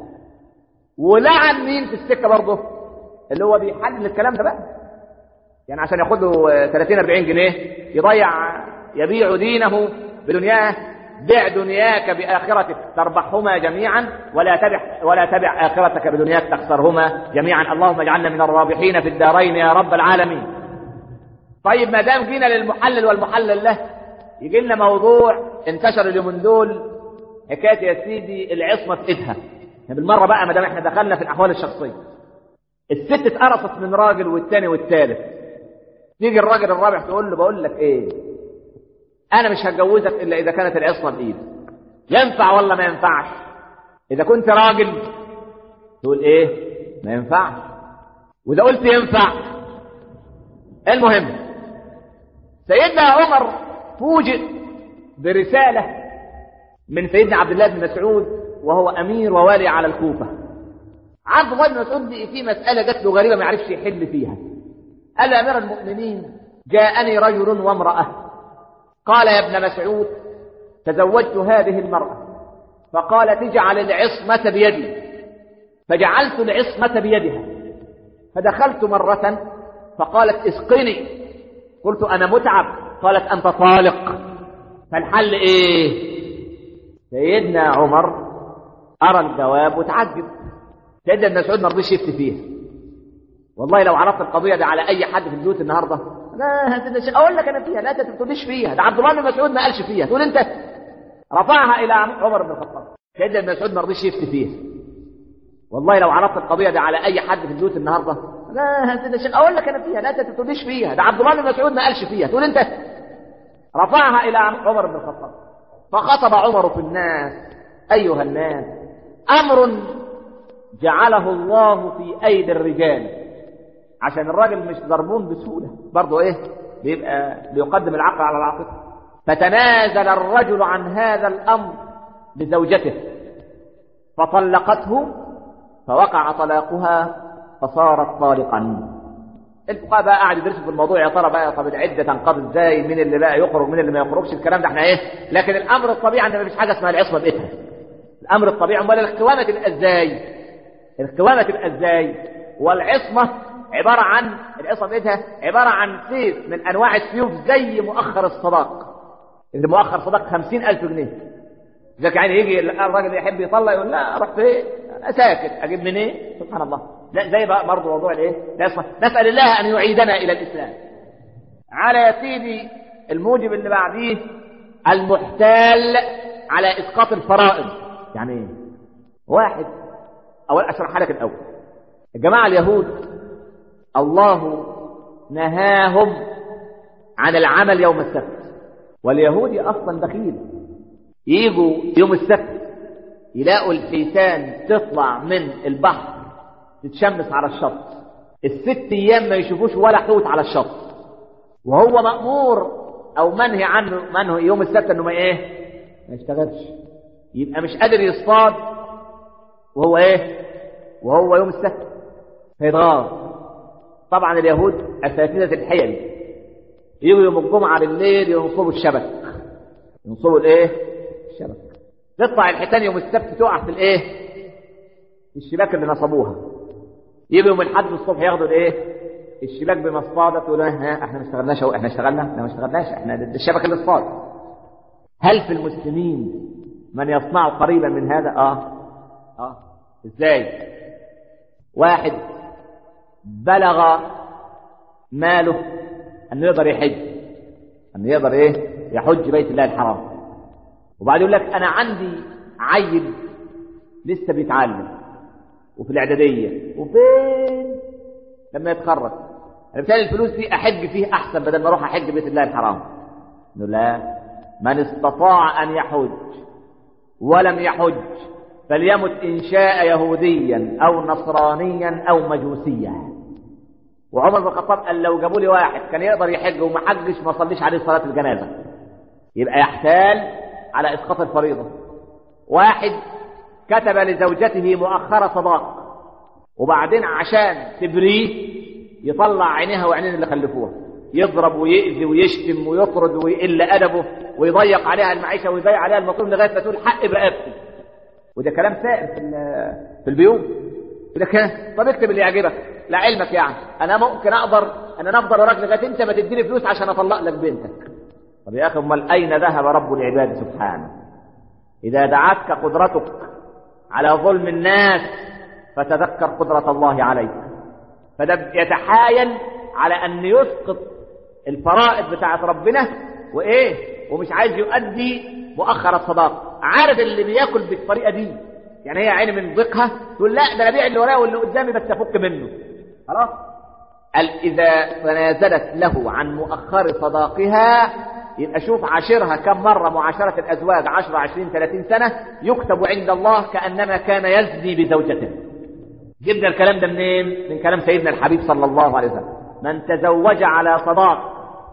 ولعن مين في السكه برضه اللي هو بيحلل الكلام ده بقى يعني عشان ياخد له 30 40 جنيه يضيع يبيع دينه بدنياه بع دنياك باخرتك تربحهما جميعا ولا تبع ولا تبع اخرتك بدنياك تخسرهما جميعا اللهم اجعلنا من الرابحين في الدارين يا رب العالمين طيب ما دام جينا للمحلل والمحلل له يجي لنا موضوع انتشر اليومين دول حكايه يا سيدي العصمه في ايدها يعني بالمره بقى ما دام احنا دخلنا في الاحوال الشخصيه الست اتقرصت من راجل والتاني والتالت تيجي الراجل الرابع تقول له بقول لك ايه انا مش هتجوزك الا اذا كانت العصمه بايدي ينفع ولا ما ينفعش اذا كنت راجل تقول ايه ما ينفعش واذا قلت ينفع المهم سيدنا عمر فوجئ برسالة من سيدنا عبد الله بن مسعود وهو أمير ووالي على الكوفة عبد الله بن مسعود في مسألة جات له غريبة ما يعرفش يحل فيها قال يا أمير المؤمنين جاءني رجل وامرأة قال يا ابن مسعود تزوجت هذه المرأة فقالت اجعل العصمة بيدي فجعلت العصمة بيدها فدخلت مرة فقالت اسقني قلت أنا متعب قالت أنت طالق فالحل إيه سيدنا عمر أرى الجواب وتعجب سيدنا ابن مسعود ما رضيش يفتي فيها والله لو عرفت القضية دي على أي حد في البيوت النهاردة لا أقول لك أنا فيها لا أنت ما تقوليش فيها ده عبد الله بن مسعود ما قالش فيها تقول أنت رفعها إلى عمر بن الخطاب سيدنا ابن مسعود ما رضيش يفتي فيها والله لو عرفت القضية دي على أي حد في البيوت النهاردة لا أقول لك أنا فيها لا أنت ما تقوليش فيها ده عبد الله بن مسعود ما قالش فيها تقول أنت رفعها إلى عمر بن الخطاب فخطب عمر في الناس أيها الناس أمر جعله الله في أيدي الرجال عشان الراجل مش ضربون بسهولة برضه إيه بيبقى بيقدم العقل على العاطفة فتنازل الرجل عن هذا الأمر لزوجته فطلقته فوقع طلاقها فصارت طالقا الفقهاء بقى قاعد يدرسوا في الموضوع يا ترى بقى طب العده تنقضي ازاي مين اللي بقى يخرج مين اللي ما يخرجش الكلام ده احنا ايه لكن الامر الطبيعي ان مفيش حاجه اسمها العصمه بإيدها الامر الطبيعي امال القوامه تبقى ازاي القوامه تبقى ازاي والعصمه عباره عن العصمه بإيدها عباره عن سيف من انواع السيوف زي مؤخر الصداق اللي مؤخر صداق خمسين ألف جنيه ذاك يعني يجي الراجل يحب يطلع يقول لا اروح فين انا ساكت اجيب منين إيه؟ سبحان الله لا زي بقى برضه موضوع الايه نسال الله ان يعيدنا الى الاسلام على يا سيدي الموجب اللي بعديه المحتال على اسقاط الفرائض يعني ايه واحد اول اشرحها لك الاول الجماعه اليهود الله نهاهم عن العمل يوم السبت واليهودي اصلا بخيل يجوا يوم السبت يلاقوا الحيتان تطلع من البحر تتشمس على الشط الست ايام ما يشوفوش ولا حوت على الشط وهو مأمور او منهي عنه منه يوم السبت انه ما ايه ما يشتغلش يبقى مش قادر يصطاد وهو ايه وهو يوم السبت فيتغاظ طبعا اليهود اساتذه الحيل يجوا يوم الجمعه بالليل ينصبوا الشبك ينصبوا الايه الشبك تطلع الحيتان يوم السبت تقع في الايه في الشباك اللي نصبوها يجي يوم الاحد الصبح ياخدوا الايه الشباك بمصطادة تقول ها احنا ما اشتغلناش اهو احنا اشتغلنا احنا ما اشتغلناش احنا الشبك اللي اصطاد هل في المسلمين من يصنع قريبا من هذا اه اه ازاي واحد بلغ ماله انه يقدر يحج انه يقدر ايه يحج بيت الله الحرام وبعد يقول لك انا عندي عيل لسه بيتعلم وفي الاعداديه وفين لما يتخرج انا بتهيألي الفلوس دي احج فيه احسن بدل ما اروح احج بيت الله الحرام انه لا من استطاع ان يحج ولم يحج فليمت ان شاء يهوديا او نصرانيا او مجوسيا وعمر بن الخطاب قال لو جابوا لي واحد كان يقدر يحج وما حجش ما صليش عليه صلاه الجنازه يبقى يحتال على اسقاط الفريضه واحد كتب لزوجته مؤخرة صداق وبعدين عشان تبريه يطلع عينيها وعينين اللي خلفوها يضرب ويأذي ويشتم ويطرد ويقل أدبه ويضيق عليها المعيشة ويضيق عليها المطلوب لغاية ما تقول حق برقبتي وده كلام سائر في في البيوت وده كلام طب اكتب اللي يعجبك لا علمك يعني انا ممكن اقدر انا افضل وراك لغايه انت ما تديني فلوس عشان اطلق لك بنتك طب يا اخي امال اين ذهب رب العباد سبحانه اذا دعتك قدرتك على ظلم الناس فتذكر قدرة الله عليك فده يتحايل على أن يسقط الفرائض بتاعت ربنا وإيه ومش عايز يؤدي مؤخر الصداق عارف اللي بياكل بالطريقة دي يعني هي عيني من ضيقها تقول لا ده انا ابيع اللي ورايا واللي قدامي بس افك منه خلاص قال إذا تنازلت له عن مؤخر صداقها يبقى شوف عاشرها كم مرة معاشرة الأزواج عشرة عشرين ثلاثين سنة يكتب عند الله كأنما كان يزني بزوجته جبنا الكلام ده منين؟ من كلام سيدنا الحبيب صلى الله عليه وسلم من تزوج على صداق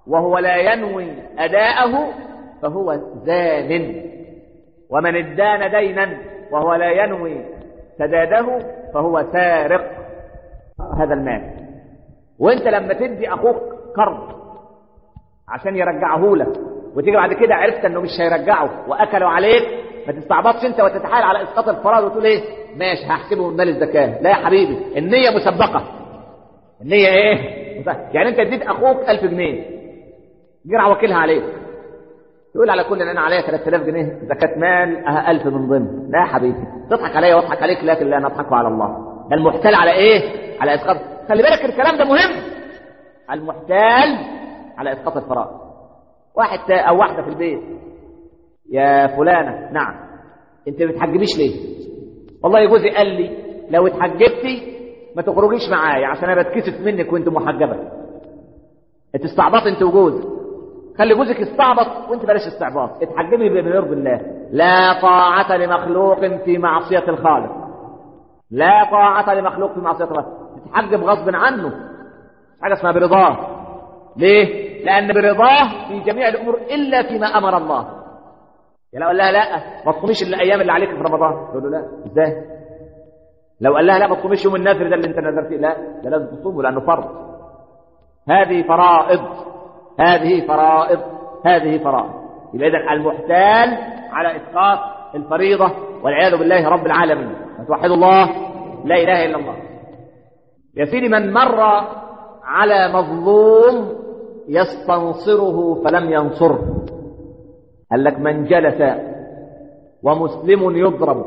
وهو لا ينوي أداءه فهو زان ومن ادان دينا وهو لا ينوي سداده فهو سارق هذا المال وانت لما تدي اخوك قرض عشان يرجعه لك وتيجي بعد كده عرفت انه مش هيرجعه واكلوا عليك ما تستعبطش انت وتتحايل على اسقاط الفرائض وتقول ايه ماشي هحسبه من مال الزكاه لا يا حبيبي النيه مسبقه النيه ايه يعني انت اديت اخوك 1000 جنيه جرع وكيلها عليك تقول على كل ان انا عليا 3000 جنيه زكاه مال اه 1000 من ضمن لا يا حبيبي تضحك عليا واضحك عليك لكن لا نضحك على الله ده المحتال على ايه على اسقاط خلي بالك الكلام ده مهم المحتال على اسقاط الفرائض واحد تا- او واحده في البيت يا فلانه نعم انت ما بتحجبيش ليه والله جوزي قال لي لو اتحجبتي ما تخرجيش معايا عشان انا بتكسف منك وانت محجبه انت استعبط انت وجوزك خلي جوزك يستعبط وانت بلاش استعباط اتحجبي بما يرضي الله لا طاعة لمخلوق في معصية الخالق لا طاعة لمخلوق في معصية الخالق تتحجب غصب عنه مش حاجة اسمها برضاه ليه؟ لأن برضاه في جميع الأمور إلا فيما أمر الله يعني لو قال لها لا ما تصوميش الأيام اللي عليك في رمضان تقول له لا إزاي؟ لو قال لها لا ما تصوميش يوم النذر ده اللي أنت نذرتيه لا ده لازم تصومه لأنه فرض هذه فرائض هذه فرائض هذه فرائض يبقى إذن المحتال على إسقاط الفريضة والعياذ بالله رب العالمين توحد الله لا إله إلا الله يا سيدي من مر على مظلوم يستنصره فلم ينصره قال لك من جلس ومسلم يضرب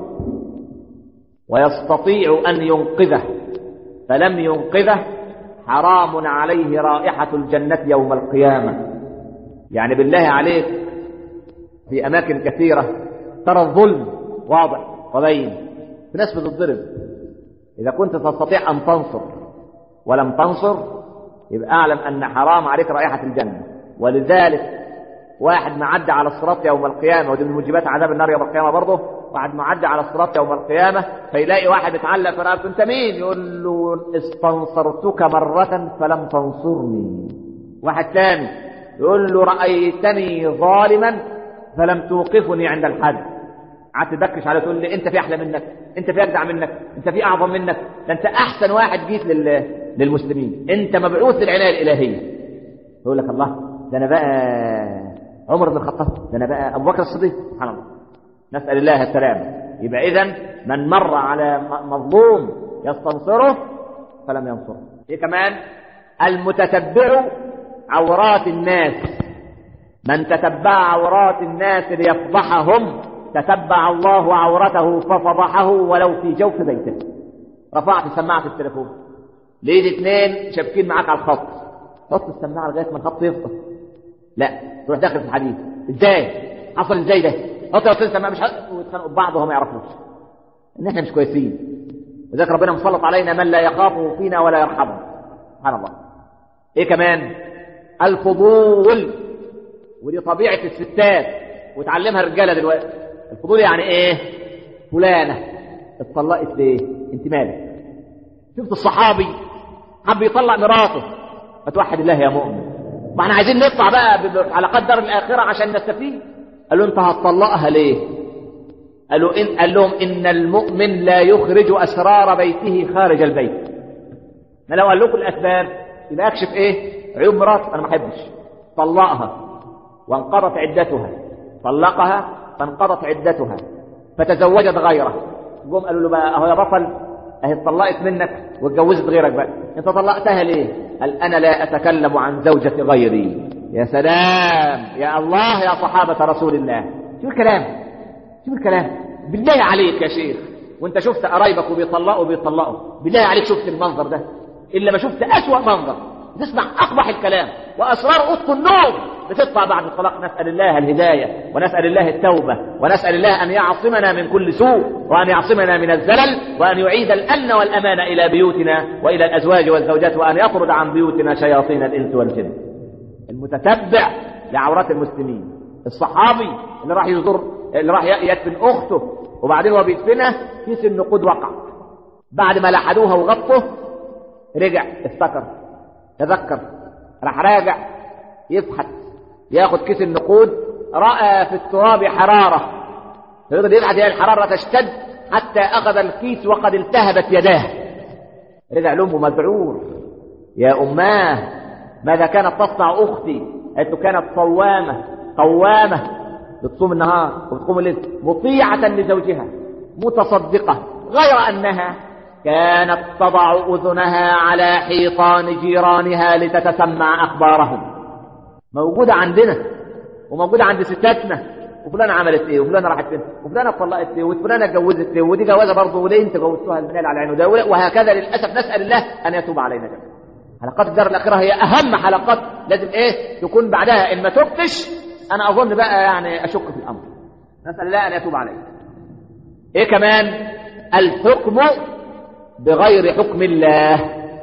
ويستطيع أن ينقذه فلم ينقذه حرام عليه رائحة الجنة يوم القيامة يعني بالله عليك في أماكن كثيرة ترى الظلم واضح وبين في ناس بتضرب إذا كنت تستطيع أن تنصر ولم تنصر يبقى أعلم أن حرام عليك رائحة الجنة ولذلك واحد معدى على الصراط يوم القيامة ودي من موجبات عذاب النار يوم القيامة برضه واحد معدى على الصراط يوم القيامة فيلاقي واحد متعلق في رقبته انت مين يقول له استنصرتك مرة فلم تنصرني واحد ثاني يقول له رأيتني ظالما فلم توقفني عند الحد قعدت تدكش عليه تقول لي انت في احلى منك انت في اجدع منك انت في اعظم منك ده انت احسن واحد جيت لل... للمسلمين انت مبعوث للعنايه الالهيه يقول لك الله ده انا بقى عمر بن الخطاب ده انا بقى ابو بكر الصديق سبحان الله نسال الله السلامه يبقى اذا من مر على م- مظلوم يستنصره فلم ينصره ايه كمان المتتبع عورات الناس من تتبع عورات الناس ليفضحهم تتبع الله عورته ففضحه ولو في جوف بيته رفعت سماعة التليفون لقيت اثنين شابكين معاك على الخط حط السماعة لغاية ما الخط يفضل لا تروح داخل في الحديث ازاي حصل ازاي ده حط يا استاذ السماعة مش حط ويتخانقوا ببعض وهم ما يعرفوش ان احنا مش كويسين وذلك ربنا مسلط علينا من لا يخافه فينا ولا يرحمه سبحان الله ايه كمان الفضول ودي طبيعة الستات وتعلمها الرجالة دلوقتي الفضول يعني ايه فلانة اتطلقت ليه انت مالك شفت الصحابي حب يطلق مراته فتوحد الله يا مؤمن ما احنا عايزين نطلع بقى بعلاقات دار الآخرة عشان نستفيد قالوا انت هتطلقها ليه قالوا إن قال لهم إن المؤمن لا يخرج أسرار بيته خارج البيت ما لو قال لكم الأسباب يبقى أكشف إيه عيوب مرات أنا ما أحبش طلقها وانقضت عدتها طلقها فانقضت عدتها فتزوجت غيره جم قالوا له بقى اهو يا بطل اهي اتطلقت منك واتجوزت غيرك بقى انت طلقتها ليه قال انا لا اتكلم عن زوجة غيري يا سلام يا الله يا صحابة رسول الله شوف الكلام شوف الكلام بالله عليك يا شيخ وانت شفت قرايبك وبيطلقوا وبيطلقوا بالله عليك شفت المنظر ده الا ما شفت اسوأ منظر تسمع اقبح الكلام واسرار اوضه النوم بتطلع بعد الطلاق نسال الله الهدايه ونسال الله التوبه ونسال الله ان يعصمنا من كل سوء وان يعصمنا من الزلل وان يعيد الامن والامان الى بيوتنا والى الازواج والزوجات وان يطرد عن بيوتنا شياطين الانس والجن المتتبع لعورات المسلمين الصحابي اللي راح يزور اللي راح يدفن اخته وبعدين هو بيدفنها كيس النقود وقع بعد ما لحدوها وغطوا رجع افتكر تذكر راح راجع يفحت ياخد كيس النقود رأى في التراب حرارة يقدر يبحث هي الحرارة تشتد حتى أخذ الكيس وقد التهبت يداه رجع لأمه مذعور يا أماه ماذا كانت تصنع أختي قالت له كانت صوامة قوامة بتصوم النهار وبتقوم الليل مطيعة لزوجها متصدقة غير أنها كانت تضع أذنها على حيطان جيرانها لتتسمع أخبارهم موجودة عندنا وموجودة عند ستاتنا وفلانة عملت ايه وفلانة راحت فين وفلانة اتطلقت ايه وفلانة اتجوزت ايه ودي جوازة برضه وليه انت جوزتوها المنال على عينه ده وهكذا للأسف نسأل الله أن يتوب علينا جميعا حلقات الدار الأخيرة هي أهم حلقات لازم ايه تكون بعدها إن ما تبتش أنا أظن بقى يعني أشك في الأمر نسأل الله أن يتوب علينا ايه كمان الحكم بغير حكم الله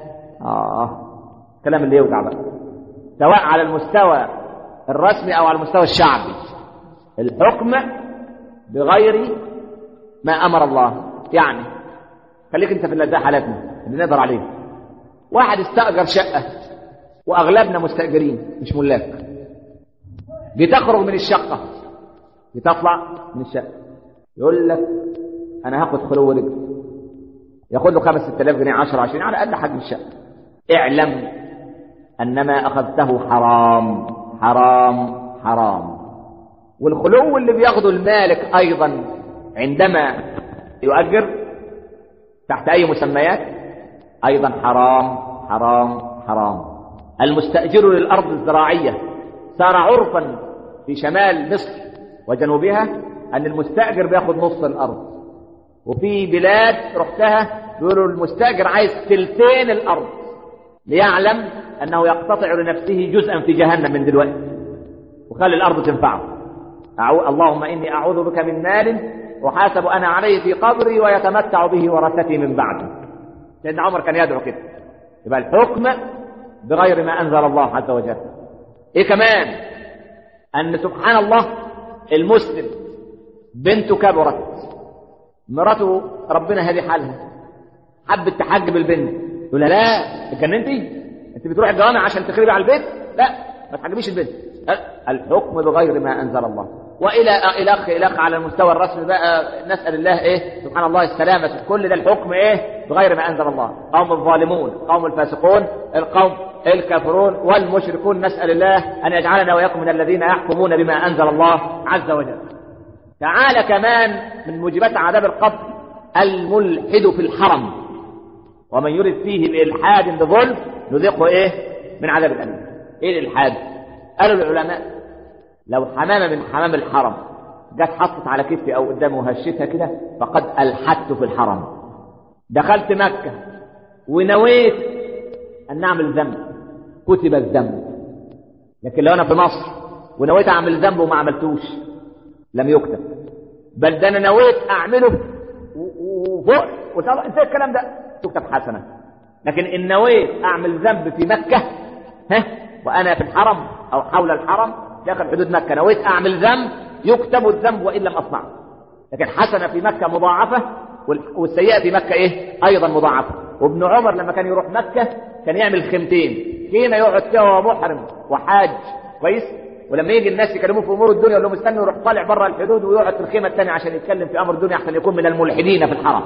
اه كلام اللي يوجع بقى سواء على المستوى الرسمي او على المستوى الشعبي الحكم بغير ما امر الله يعني خليك انت في اللي ده حالاتنا اللي نقدر عليه واحد استاجر شقه واغلبنا مستاجرين مش ملاك بتخرج من الشقه بتطلع من الشقه يقول لك انا هاخد خلو رجل ياخد له 5 6000 جنيه 10 20 على قد حجم الشقه اعلم ان ما اخذته حرام حرام حرام والخلو اللي بياخده المالك ايضا عندما يؤجر تحت اي مسميات ايضا حرام حرام حرام المستاجر للارض الزراعيه صار عرفا في شمال مصر وجنوبها ان المستاجر بياخد نص الارض وفي بلاد رحتها بيقولوا المستاجر عايز تلتين الارض ليعلم انه يقتطع لنفسه جزءا في جهنم من دلوقتي وخلي الارض تنفعه أعو... اللهم اني اعوذ بك من مال احاسب انا عليه في قبري ويتمتع به ورثتي من بعدي سيدنا عمر كان يدعو كده يبقى الحكم بغير ما انزل الله عز وجل ايه كمان ان سبحان الله المسلم بنته كبرت مراته ربنا هدي حالها حبت تحجب البنت يقول لها لا اتجننتي انت بتروح الجوامع عشان تخربي على البيت لا ما تحجبيش البنت الحكم بغير ما انزل الله والى الخ الخ على المستوى الرسمي بقى نسال الله ايه سبحان الله السلامه كل ده الحكم ايه بغير ما انزل الله قوم الظالمون قوم الفاسقون القوم الكافرون والمشركون نسال الله ان يجعلنا واياكم من الذين يحكمون بما انزل الله عز وجل تعالى كمان من موجبات عذاب القبر الملحد في الحرم ومن يرد فيه بإلحاد بظلم نذيقه ايه من عذاب الأليم ايه الإلحاد قالوا العلماء لو حمامة من حمام الحرم جت حطت على كتفي او قدامي وهشتها كده فقد الحدت في الحرم دخلت مكة ونويت ان اعمل ذنب كتب الذنب لكن لو انا في مصر ونويت اعمل ذنب وما عملتوش لم يكتب بل ده انا نويت اعمله وفوق وطبعا ازاي الكلام ده تكتب حسنه لكن ان نويت اعمل ذنب في مكه ها وانا في الحرم او حول الحرم داخل حدود مكه نويت اعمل ذنب يكتب الذنب وان لم اصنعه لكن حسنه في مكه مضاعفه والسيئه في مكه ايه ايضا مضاعفه وابن عمر لما كان يروح مكه كان يعمل خيمتين خيمه يقعد فيها وهو محرم وحاج كويس ولما يجي الناس يكلموه في امور الدنيا يقول لهم استنوا يروح طالع بره الحدود ويقعد في الخيمه الثانيه عشان يتكلم في امر الدنيا احسن يكون من الملحدين في الحرم.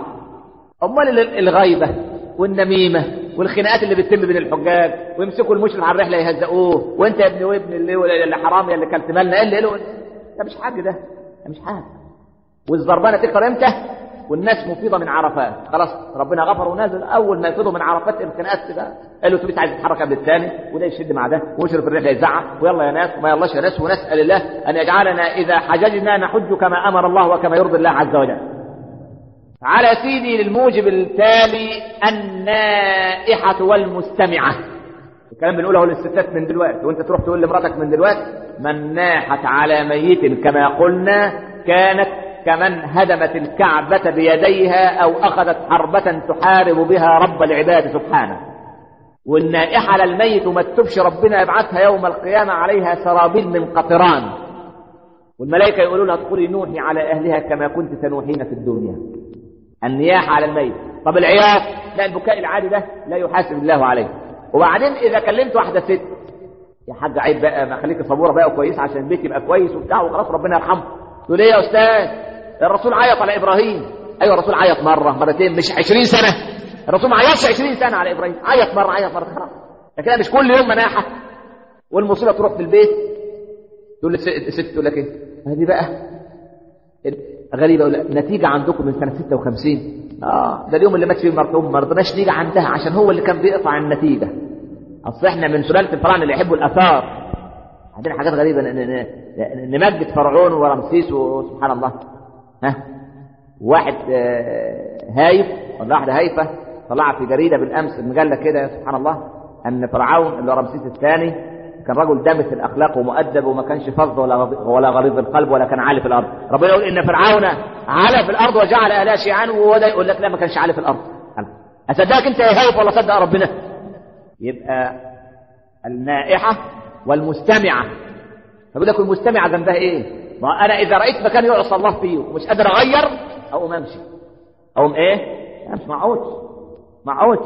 امال الغيبه والنميمه والخناقات اللي بتتم بين الحجاج ويمسكوا المشرف على الرحله يهزقوه وانت يا ابن وابن اللي, اللي حرامي اللي كلت مالنا ايه اللي له ده مش حاجه ده ده مش حاجه والزربانه تكتر امتى؟ والناس مفيضه من عرفات خلاص ربنا غفر ونازل اول ما يفيضوا من عرفات الخناقات كده قالوا تبيت عايز يتحرك قبل الثاني وده يشد مع ده ويشرف الرحله يزعق ويلا يا ناس وما يلاش يا ناس ونسال الله ان يجعلنا اذا حججنا نحج كما امر الله وكما يرضي الله عز وجل. على سيدي للموجب التالي النائحه والمستمعه. الكلام بنقوله للستات من دلوقتي وانت تروح تقول لمراتك من دلوقتي من ناحت على ميت كما قلنا كانت كمن هدمت الكعبة بيديها أو أخذت حربة تحارب بها رب العباد سبحانه والنائحة على الميت وما تتوبش ربنا يبعثها يوم القيامة عليها سرابيل من قطران والملائكة يقولون ادخلي نوحي على أهلها كما كنت تنوحين في الدنيا النياحة على الميت طب العياط لا البكاء العادي ده لا يحاسب الله عليه وبعدين إذا كلمت واحدة ست يا حاج عيب بقى ما خليك صبوره بقى وكويس عشان البيت يبقى كويس وبتاع وخلاص ربنا يرحمه تقول ايه يا استاذ الرسول عيط على ابراهيم ايوه الرسول عيط مره مرتين مش 20 سنه الرسول ما عيطش 20 سنه على ابراهيم عيط مره عيط مره خلاص لكن مش كل يوم مناحه والمصيبه تروح في البيت تقول الست تقول لك ايه هذه بقى غريبه ولا نتيجه عندكم من سنه 56 اه ده اليوم اللي مات فيه مرحوم ما رضناش نيجي عندها عشان هو اللي كان بيقطع النتيجه اصل احنا من سلاله الفراعنه اللي يحبوا الاثار عندنا حاجات غريبه نمجد فرعون ورمسيس وسبحان الله ها واحد هايف ولا واحده هايفه طلع في جريده بالامس المجله كده سبحان الله ان فرعون اللي رمسيس الثاني كان رجل دامس الاخلاق ومؤدب وما كانش فظ ولا ولا غليظ القلب ولا كان عالي في الارض ربنا يقول ان فرعون علا في الارض وجعل اهلها شيعا وهو ده يقول لك لا ما كانش عالي في الارض اصدقك انت يا هايف ولا صدق ربنا يبقى النائحه والمستمعه فبيقول لك المستمعه ذنبها ايه ما انا اذا رايت مكان يعصى الله فيه ومش قادر اغير اقوم امشي اقوم ايه امشي ما اقعدش ما اقعدش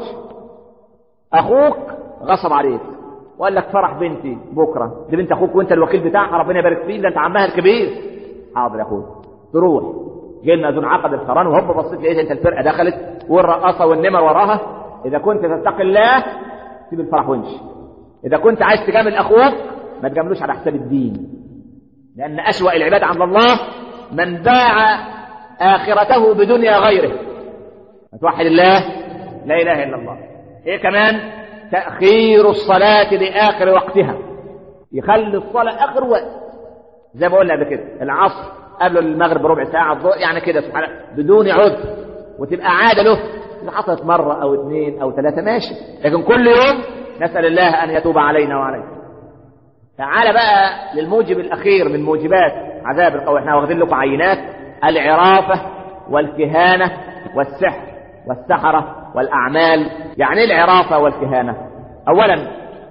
اخوك غصب عليك وقال لك فرح بنتي بكره دي بنت اخوك وانت الوكيل بتاعها ربنا يبارك فيك ده انت عمها الكبير حاضر يا اخويا تروح جينا ذو عقد القران وهوب بصيت لقيت انت الفرقه دخلت والرقاصه والنمر وراها اذا كنت تتقي الله سيب الفرح وامشي اذا كنت عايز تجامل اخوك ما تجاملوش على حساب الدين لان اسوا العباد عند الله من باع اخرته بدنيا غيره توحد الله لا اله الا الله ايه كمان تأخير الصلاة لآخر وقتها يخلي الصلاة آخر وقت زي ما قلنا قبل كده العصر قبل المغرب بربع ساعة الظهر يعني كده سبحان الله بدون عذر وتبقى عادة له إذا حصلت مرة أو اثنين أو ثلاثة ماشي لكن كل يوم نسأل الله أن يتوب علينا وعليكم تعال بقى للموجب الأخير من موجبات عذاب القوم احنا واخدين لكم عينات العرافة والكهانة والسحر والسحرة والأعمال يعني العرافة والكهانة أولا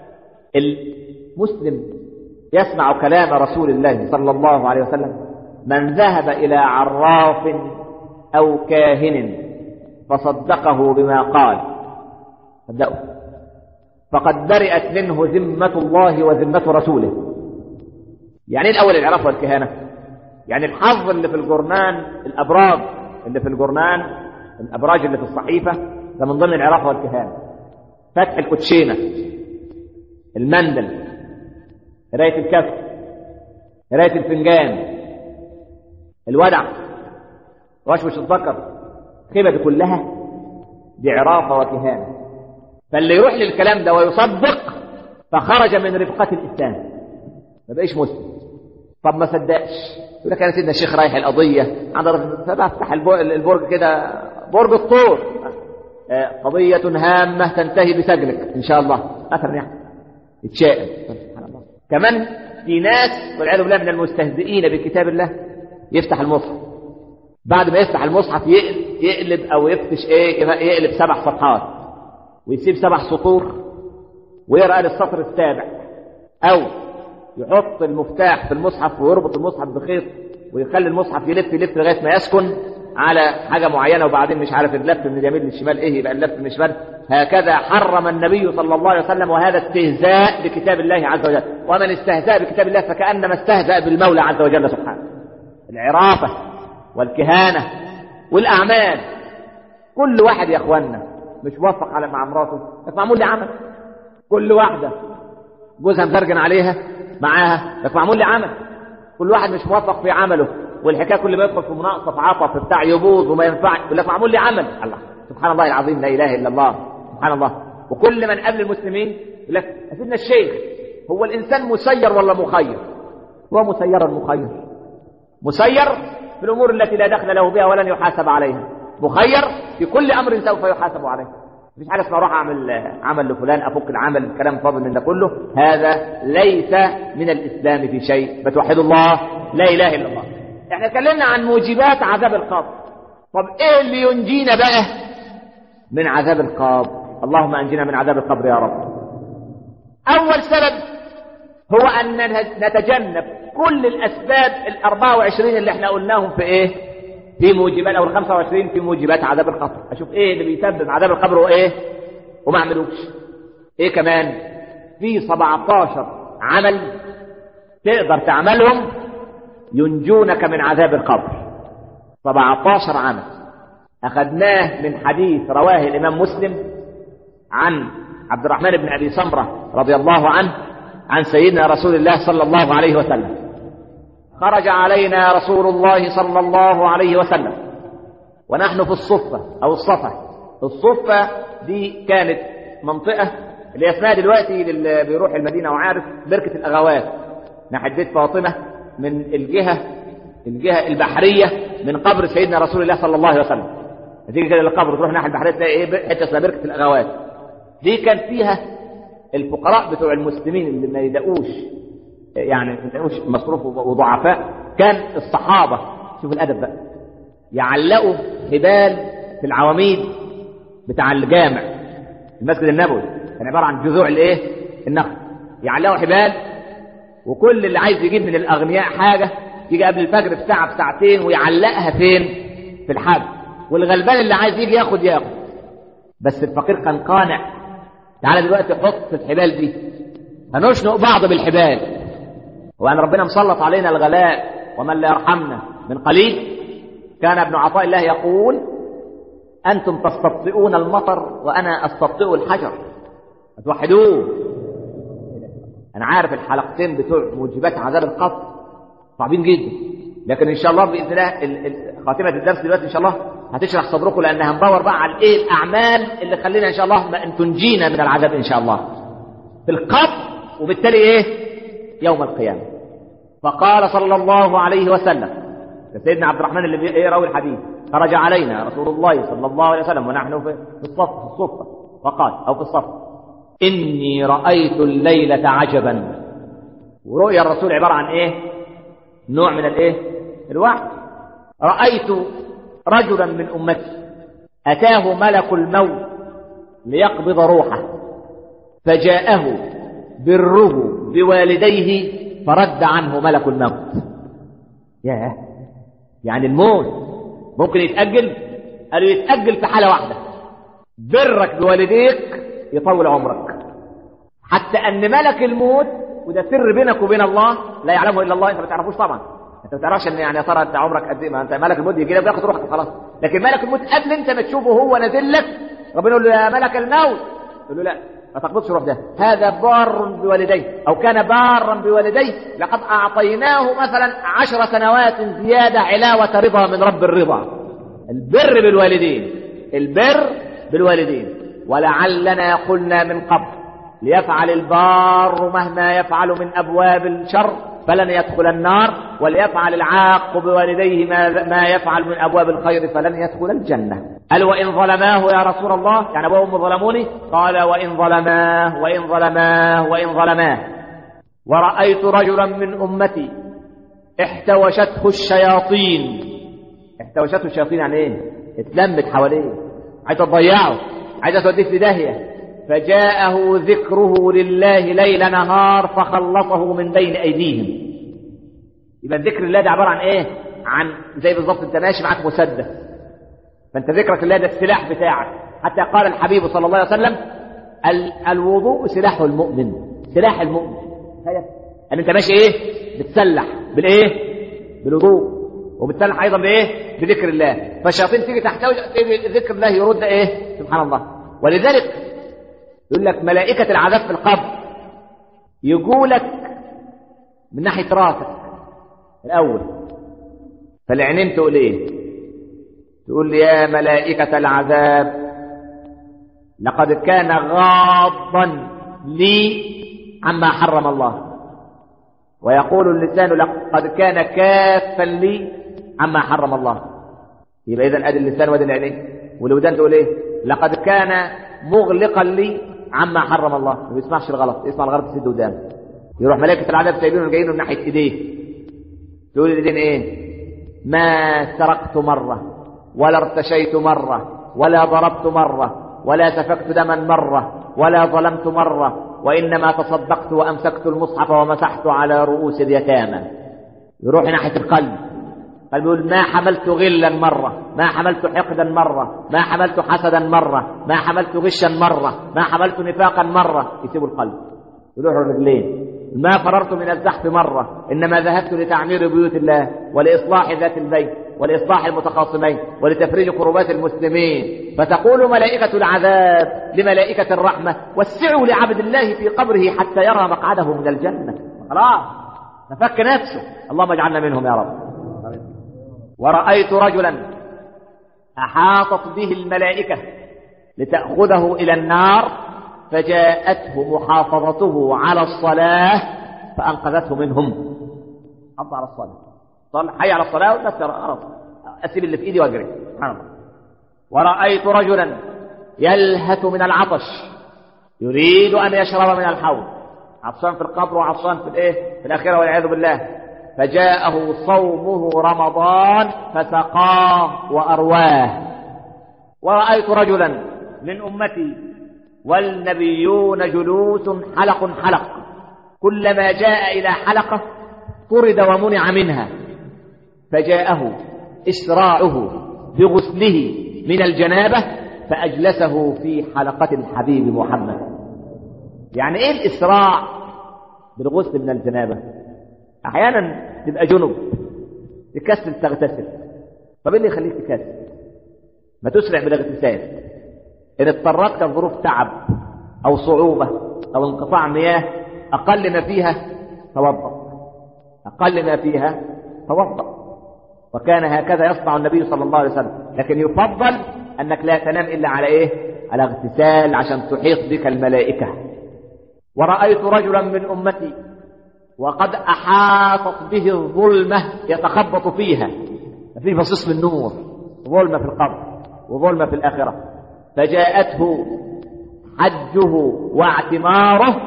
المسلم يسمع كلام رسول الله صلى الله عليه وسلم من ذهب إلى عراف أو كاهن فصدقه بما قال صدقوا فقد برئت منه ذمة الله وذمة رسوله يعني الأول العراف والكهانة يعني الحظ اللي في الجرنان الأبراج اللي في الجرنان الأبراج اللي في الصحيفة ده من ضمن العراق والكهانة فتح الكوتشينة المندل قراية الكف قراية الفنجان الودع وشوش الذكر الخيبة دي كلها دي عرافة وكهانة فاللي يروح للكلام ده ويصدق فخرج من رفقة الإسلام ما بقيش مسلم طب ما صدقش يقول لك انا سيدنا الشيخ رايح القضيه عند فبفتح البرج كده برج الطور قضية هامة تنتهي بسجنك إن شاء الله مثلا يعني يتشائم سبحان الله كمان في ناس والعياذ بالله من المستهزئين بكتاب الله يفتح المصحف بعد ما يفتح المصحف يقلب أو يفتش إيه يقلب سبع صفحات ويسيب سبع سطور ويقرأ للسطر السابع أو يحط المفتاح في المصحف ويربط المصحف بخيط ويخلي المصحف يلف يلف لغاية ما يسكن على حاجة معينة وبعدين مش عارف اللف من اليمين للشمال ايه يبقى اللف من الشمال هكذا حرم النبي صلى الله عليه وسلم وهذا استهزاء بكتاب الله عز وجل ومن استهزأ بكتاب الله فكأنما استهزأ بالمولى عز وجل سبحانه العرافة والكهانة والأعمال كل واحد يا اخوانا مش موفق على مع مراته لك معمول لي عمل كل واحدة جوزها مزرجن عليها معاها لك معمول لي عمل كل واحد مش موفق في عمله والحكايه كل ما يدخل في مناقصه في عطف بتاع يبوظ وما ينفعش يقول لك معمول لي عمل الله سبحان الله العظيم لا اله الا الله سبحان الله وكل من قبل المسلمين يقول لك سيدنا الشيخ هو الانسان مسير ولا مخير؟ هو مسير مخير مسير في الامور التي لا دخل له بها ولن يحاسب عليها مخير في كل امر سوف يحاسب عليه مفيش حاجه اسمها اروح اعمل عمل لفلان افك العمل الكلام فاضل من ده كله هذا ليس من الاسلام في شيء بتوحدوا الله لا اله الا الله احنا اتكلمنا عن موجبات عذاب القبر طب ايه اللي ينجينا بقى من عذاب القبر اللهم انجنا من عذاب القبر يا رب اول سبب هو ان نتجنب كل الاسباب ال 24 اللي احنا قلناهم في ايه في موجبات او ال 25 في موجبات عذاب القبر اشوف ايه اللي بيسبب عذاب القبر وايه وما اعملوش ايه كمان في 17 عمل تقدر تعملهم ينجونك من عذاب القبر 17 عمل أخذناه من حديث رواه الإمام مسلم عن عبد الرحمن بن أبي سمرة رضي الله عنه عن سيدنا رسول الله صلى الله عليه وسلم خرج علينا رسول الله صلى الله عليه وسلم ونحن في الصفة أو الصفة الصفة دي كانت منطقة اللي اسمها دلوقتي اللي بيروح المدينة وعارف بركة الأغوات ناحية بيت فاطمة من الجهة الجهة البحرية من قبر سيدنا رسول الله صلى الله عليه وسلم تيجي كده للقبر تروح ناحية البحرية تلاقي ايه حتة اسمها بركة الأغوات دي كان فيها الفقراء بتوع المسلمين اللي ما يدقوش يعني ما يدقوش مصروف وضعفاء كان الصحابة شوف الأدب بقى يعلقوا هبال في العواميد بتاع الجامع المسجد النبوي كان عبارة عن جذوع الايه النخل يعلقوا حبال وكل اللي عايز يجيب من الأغنياء حاجة يجي قبل الفجر بساعة بساعتين ويعلقها فين في الحبل والغلبان اللي عايز يجي ياخد ياخد بس الفقير كان قانع تعالى دلوقتي حط في الحبال دي هنشنق بعض بالحبال وأن ربنا مسلط علينا الغلاء ومن لا يرحمنا من قليل كان ابن عطاء الله يقول أنتم تستبطئون المطر وأنا أستبطئ الحجر توحدوه أنا عارف الحلقتين بتوع موجبات عذاب القبر صعبين جدا لكن إن شاء الله بإذن الله ال- ال- خاتمة الدرس دلوقتي إن شاء الله هتشرح صدركم لأن هندور بقى على إيه الأعمال اللي خلينا إن شاء الله ما- أن تنجينا من العذاب إن شاء الله في القبر وبالتالي إيه يوم القيامة فقال صلى الله عليه وسلم ده سيدنا عبد الرحمن اللي بي- إيه راوي الحديث خرج علينا رسول الله صلى الله عليه وسلم ونحن في في الصف في الصفة فقال أو في الصف إني رأيت الليلة عجبا ورؤيا الرسول عبارة عن إيه نوع من الإيه الوعي رأيت رجلا من أمتي أتاه ملك الموت ليقبض روحه فجاءه بره بوالديه فرد عنه ملك الموت ياه يعني الموت ممكن يتأجل قالوا يتأجل في حالة واحدة برك بوالديك يطول عمرك حتى أن ملك الموت وده سر بينك وبين الله لا يعلمه إلا الله أنت ما تعرفوش طبعا أنت ما تعرفش أن يعني يا ترى أنت عمرك قد إيه ما أنت ملك الموت يجي لك وياخد روحك وخلاص لكن ملك الموت قبل أنت ما تشوفه هو نازل لك ربنا يقول له يا ملك الموت يقول له لا ما تقبضش روح ده هذا بار بوالديه أو كان بارا بوالديه لقد أعطيناه مثلا عشر سنوات زيادة علاوة رضا من رب الرضا البر بالوالدين البر بالوالدين ولعلنا قلنا من قبل ليفعل البار مهما يفعل من أبواب الشر فلن يدخل النار وليفعل العاق بوالديه ما, ما يفعل من أبواب الخير فلن يدخل الجنة قال وإن ظلماه يا رسول الله يعني أبوهم ظلموني قال وإن ظلماه وإن ظلماه وإن ظلماه ورأيت رجلا من أمتي احتوشته الشياطين احتوشته الشياطين يعني ايه اتلمت حواليه عايزه تضيعه عايزه توديه في داهيه فجاءه ذكره لله ليل نهار فخلصه من بين ايديهم يبقى ذكر الله ده عباره عن ايه عن زي بالظبط انت ماشي معاك مسدس فانت ذكرك الله ده السلاح بتاعك حتى قال الحبيب صلى الله عليه وسلم ال- الوضوء سلاح المؤمن سلاح المؤمن تخيل ان انت ماشي ايه بتسلح بالايه بالوضوء وبتسلح ايضا بايه بذكر الله فالشياطين تيجي تحتوي تيجي ذكر الله يرد ايه سبحان الله ولذلك يقول لك ملائكة العذاب في القبر يجوا لك من ناحية راسك الأول فالعينين تقول ايه تقول لي يا ملائكة العذاب لقد كان غاضا لي عما حرم الله ويقول اللسان لقد كان كافا لي عما حرم الله يبقى اذا ادي اللسان وادي العينين والودان تقول ايه لقد كان مغلقا لي عما حرم الله ما بيسمعش الغلط يسمع الغلط يسد ودانه يروح ملائكه العذاب سايبينه جايينه من ناحيه ايديه تقول الايدين ايه ما سرقت مره ولا ارتشيت مره ولا ضربت مره ولا سفكت دما مره ولا ظلمت مره وانما تصدقت وامسكت المصحف ومسحت على رؤوس اليتامى يروح ناحيه القلب قلب يقول ما حملت غلا مرة ما حملت حقدا مرة ما حملت حسدا مرة ما حملت غشا مرة ما حملت نفاقا مرة يسيبوا القلب يروحوا الرجلين ما فررت من الزحف مرة إنما ذهبت لتعمير بيوت الله ولإصلاح ذات البيت ولإصلاح المتخاصمين ولتفريج كربات المسلمين فتقول ملائكة العذاب لملائكة الرحمة وسعوا لعبد الله في قبره حتى يرى مقعده من الجنة خلاص نفك نفسه اللهم اجعلنا منهم يا رب ورأيت رجلا أحاطت به الملائكة لتأخذه إلى النار فجاءته محافظته على الصلاة فأنقذته منهم حط على الصلاة صل حي على الصلاة والناس خلاص أسيب اللي في إيدي وأجري سبحان الله ورأيت رجلا يلهث من العطش يريد أن يشرب من الحوض عطشان في القبر وعطشان في الإيه في الآخرة والعياذ بالله فجاءه صومه رمضان فسقاه وأرواه ورأيت رجلا من أمتي والنبيون جلوس حلق حلق كلما جاء إلى حلقة طرد ومنع منها فجاءه إسراعه بغسله من الجنابة فأجلسه في حلقة الحبيب محمد يعني إيه الإسراع بالغسل من الجنابة أحيانا تبقى جنب تكسل تغتسل طب إيه اللي يخليك تكسل ما تسرع بالاغتسال إن اضطرتك ظروف تعب أو صعوبة أو انقطاع مياه أقل ما فيها توضأ أقل ما فيها توضأ وكان هكذا يصنع النبي صلى الله عليه وسلم لكن يفضل أنك لا تنام إلا على إيه على اغتسال عشان تحيط بك الملائكة ورأيت رجلا من أمتي وقد أحاطت به الظلمة يتخبط فيها في بصيص من نور ظلمة في القبر وظلمة في الآخرة فجاءته حجه واعتماره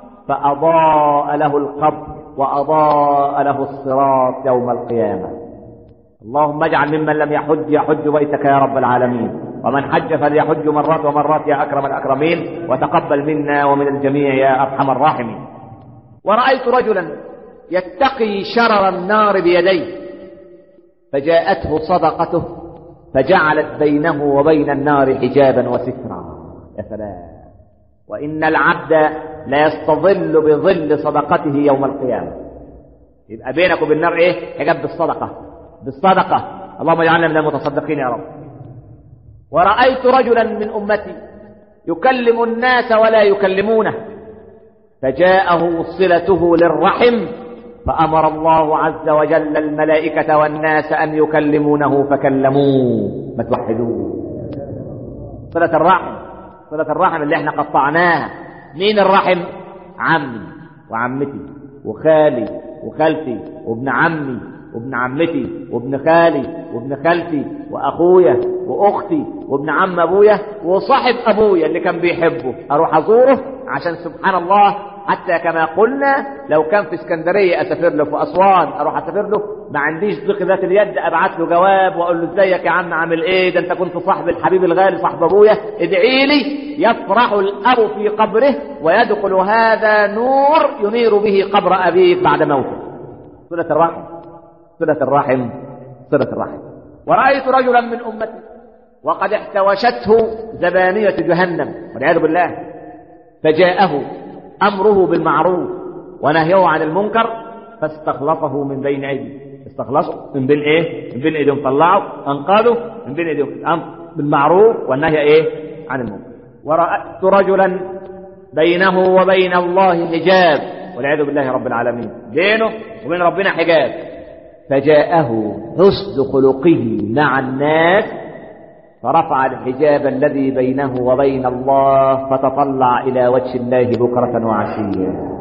فأضاء له القبر وأضاء له الصراط يوم القيامة اللهم اجعل ممن لم يحج يحج بيتك يا رب العالمين ومن حج فليحج مرات ومرات يا أكرم الأكرمين وتقبل منا ومن الجميع يا أرحم الراحمين ورأيت رجلا يتقي شرر النار بيديه فجاءته صدقته فجعلت بينه وبين النار حجابا وسترا يا سلام وإن العبد لا يستظل بظل صدقته يوم القيامة يبقى بينك وبين النار ايه حجاب بالصدقة بالصدقة اللهم اجعلنا من المتصدقين يا رب ورأيت رجلا من أمتي يكلم الناس ولا يكلمونه فجاءه صلته للرحم فأمر الله عز وجل الملائكة والناس أن يكلمونه فكلموه ما توحدوه صلة الرحم صلة الرحم اللي احنا قطعناها مين الرحم عمي وعمتي وخالي وخالتي وابن عمي وابن عمتي وابن خالي وابن خالتي واخويا واختي وابن عم ابويا وصاحب ابويا اللي كان بيحبه اروح ازوره عشان سبحان الله حتى كما قلنا لو كان في اسكندريه اسافر له في اسوان اروح اسافر له ما عنديش ضيق ذات اليد ابعت له جواب واقول له ازيك يا عم عامل ايه ده انت كنت صاحب الحبيب الغالي صاحب ابويا ادعي لي يفرح الاب في قبره ويدخل هذا نور ينير به قبر ابيك بعد موته صله الرحم صله الرحم صله الرحم ورايت رجلا من امتي وقد احتوشته زبانيه جهنم والعياذ بالله فجاءه امره بالمعروف ونهيه عن المنكر فاستخلصه من بين ايديه استخلصه من بين ايه من بين ايديهم طلعوا انقذوا من بين ايديهم الامر بالمعروف والنهي ايه عن المنكر ورأت رجلا بينه وبين الله حجاب والعياذ بالله رب العالمين بينه وبين ربنا حجاب فجاءه حسن خلقه مع الناس فرفع الحجاب الذي بينه وبين الله فتطلع إلى وجه الله بكرة وعشيا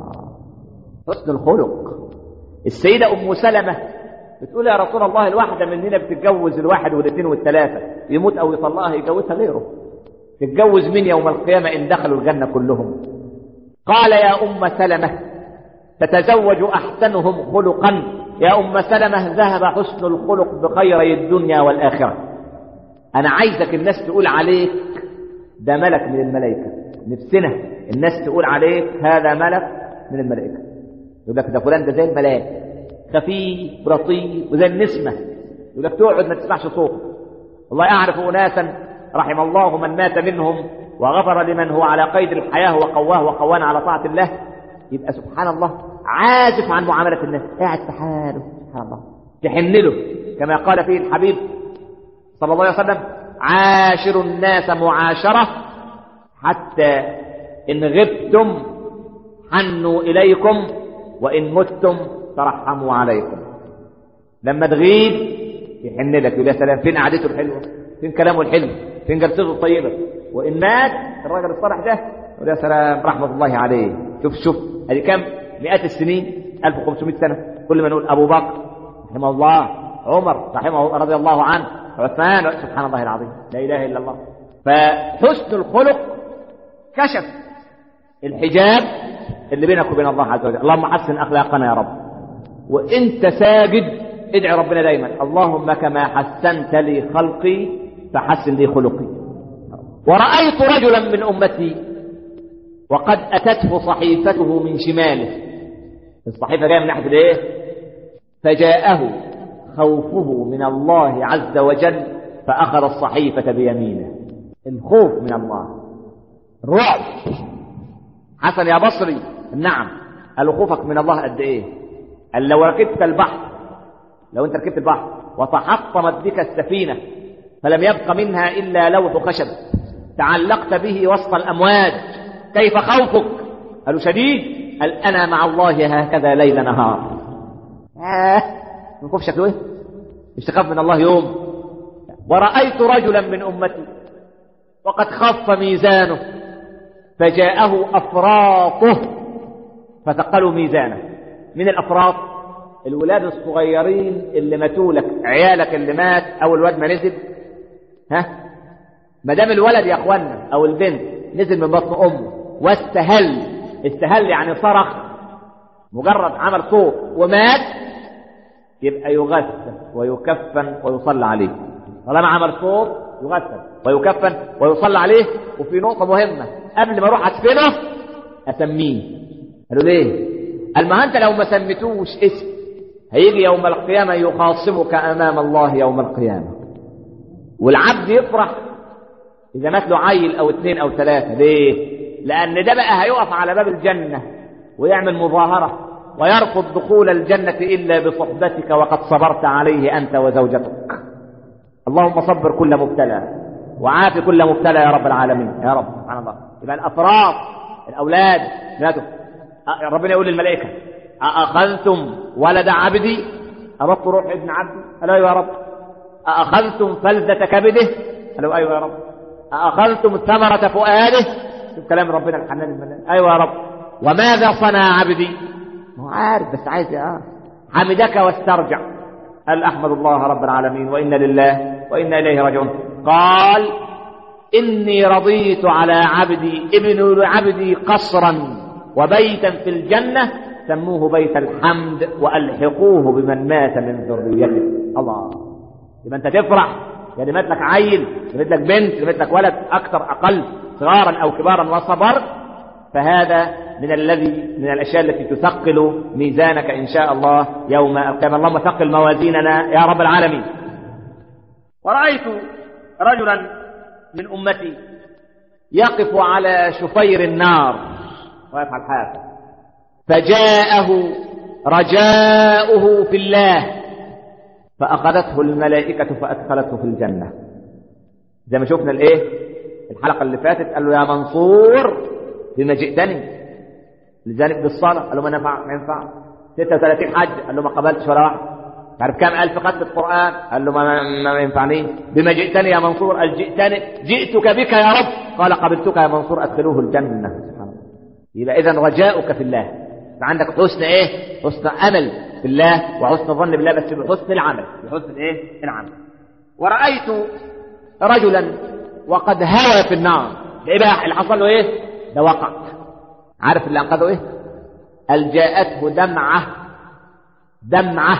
حسن الخلق السيدة أم سلمة بتقول يا رسول الله الواحدة مننا بتتجوز الواحد والاثنين والثلاثة يموت أو يطلقها يجوزها غيره تتجوز مين يوم القيامة إن دخلوا الجنة كلهم قال يا أم سلمة تتزوج أحسنهم خلقا يا أم سلمة ذهب حسن الخلق بخيري الدنيا والآخرة أنا عايزك الناس تقول عليك ده ملك من الملائكة نفسنا الناس تقول عليك هذا ملك من الملائكة يقول لك ده فلان ده زي الملاك خفيف لطيف وزي النسمة يقول لك تقعد ما تسمعش صوته والله أعرف أناسا رحم الله من مات منهم وغفر لمن هو على قيد الحياة وقواه وقوانا على طاعة الله يبقى سبحان الله عازف عن معاملة الناس قاعد في حاله سبحان الله تحن له كما قال فيه الحبيب صلى الله عليه وسلم عاشروا الناس معاشرة حتى إن غبتم حنوا إليكم وإن متم ترحموا عليكم لما تغيب يحن لك يقول يا سلام فين قعدته الحلوة فين كلامه الحلو فين جلسته الطيبة وإن مات الراجل الصالح ده يقول يا سلام رحمة الله عليه شوف شوف ادي كام مئات السنين 1500 سنة كل ما نقول أبو بكر رحمه الله عمر رحمه رضي الله عنه عثمان سبحان الله العظيم لا إله إلا الله فحسن الخلق كشف الحجاب اللي بينك وبين الله عز وجل اللهم حسن أخلاقنا يا رب وانت ساجد ادعي ربنا دايما اللهم كما حسنت لي خلقي فحسن لي خلقي ورأيت رجلا من أمتي وقد أتته صحيفته من شماله الصحيفة جاية من ناحية الايه فجاءه خوفه من الله عز وجل فأخذ الصحيفة بيمينه الخوف من الله الرعب حسن يا بصري نعم قال خوفك من الله قد ايه قال لو ركبت البحر لو انت ركبت البحر وتحطمت بك السفينة فلم يبق منها إلا لوح خشب تعلقت به وسط الأمواج كيف خوفك قالوا شديد قال أنا مع الله هكذا ليل نهار آه الخوف شكله ايه مش تخاف من الله يوم ورأيت رجلا من أمتي وقد خف ميزانه فجاءه أفراطه فثقلوا ميزانه من الأفراط الولاد الصغيرين اللي ماتوا لك عيالك اللي مات أو الواد ما نزل ها ما دام الولد يا اخوانا او البنت نزل من بطن امه واستهل استهل يعني صرخ مجرد عمل صوت ومات يبقى يغسل ويكفن ويصلى عليه طالما عمل صوت يغسل ويكفن ويصلى عليه وفي نقطة مهمة قبل ما اروح ادفنه اسميه قالوا ليه؟ قال ما انت لو ما سميتوش اسم هيجي يوم القيامة يخاصمك امام الله يوم القيامة والعبد يفرح إذا مات له عيل أو اثنين أو ثلاثة ليه؟ لأن ده بقى هيقف على باب الجنة ويعمل مظاهرة ويرفض دخول الجنة إلا بصحبتك وقد صبرت عليه أنت وزوجتك اللهم صبر كل مبتلى وعافي كل مبتلى يا رب العالمين يا رب سبحان الله يبقى الأفراد الأولاد ماتوا ربنا يقول للملائكة أأخذتم ولد عبدي أردت روح ابن عبدي قال أيوة يا رب أأخذتم فلذة كبده قالوا أيوة يا رب أأخذتم ثمرة فؤاده شوف كلام ربنا الحنان المنان أيوة يا رب وماذا صنع عبدي هو عارف بس عايز اه حمدك واسترجع قال أحمد الله رب العالمين وإنا لله وإنا إليه راجعون قال إني رضيت على عبدي ابن عبدي قصرا وبيتا في الجنة سموه بيت الحمد وألحقوه بمن مات من ذريته الله يبقى أنت تفرح يعني مات لك عيل مات لك بنت مات لك ولد أكثر أقل صغارا أو كبارا وصبرت فهذا من الذي من الأشياء التي تثقل ميزانك إن شاء الله يوم القيامة اللهم ثقل موازيننا يا رب العالمين ورأيت رجلا من أمتي يقف على شفير النار واقف على الحافة فجاءه رجاؤه في الله فأخذته الملائكة فأدخلته في الجنة زي ما شفنا الايه الحلقة اللي فاتت قال له يا منصور بما جئتني لذلك بالصلاة قال له ما نفع ما ينفع 36 حج قال له ما قبلتش ولا واحد تعرف كم ألف ختم القرآن قال له ما, ما, ما ينفعني بما جئتني يا منصور قال جئتني جئتك بك يا رب قال قبلتك يا منصور أدخلوه الجنة سبحان الله يبقى إذا رجاؤك في الله فعندك حسن إيه حسن أمل في الله وحسن ظن بالله بس بحسن العمل بحسن إيه العمل ورأيت رجلا وقد هوى في النار ده إيه بقى اللي حصل له إيه ده وقع عارف اللي أنقذه إيه قال جاءته دمعة دمعة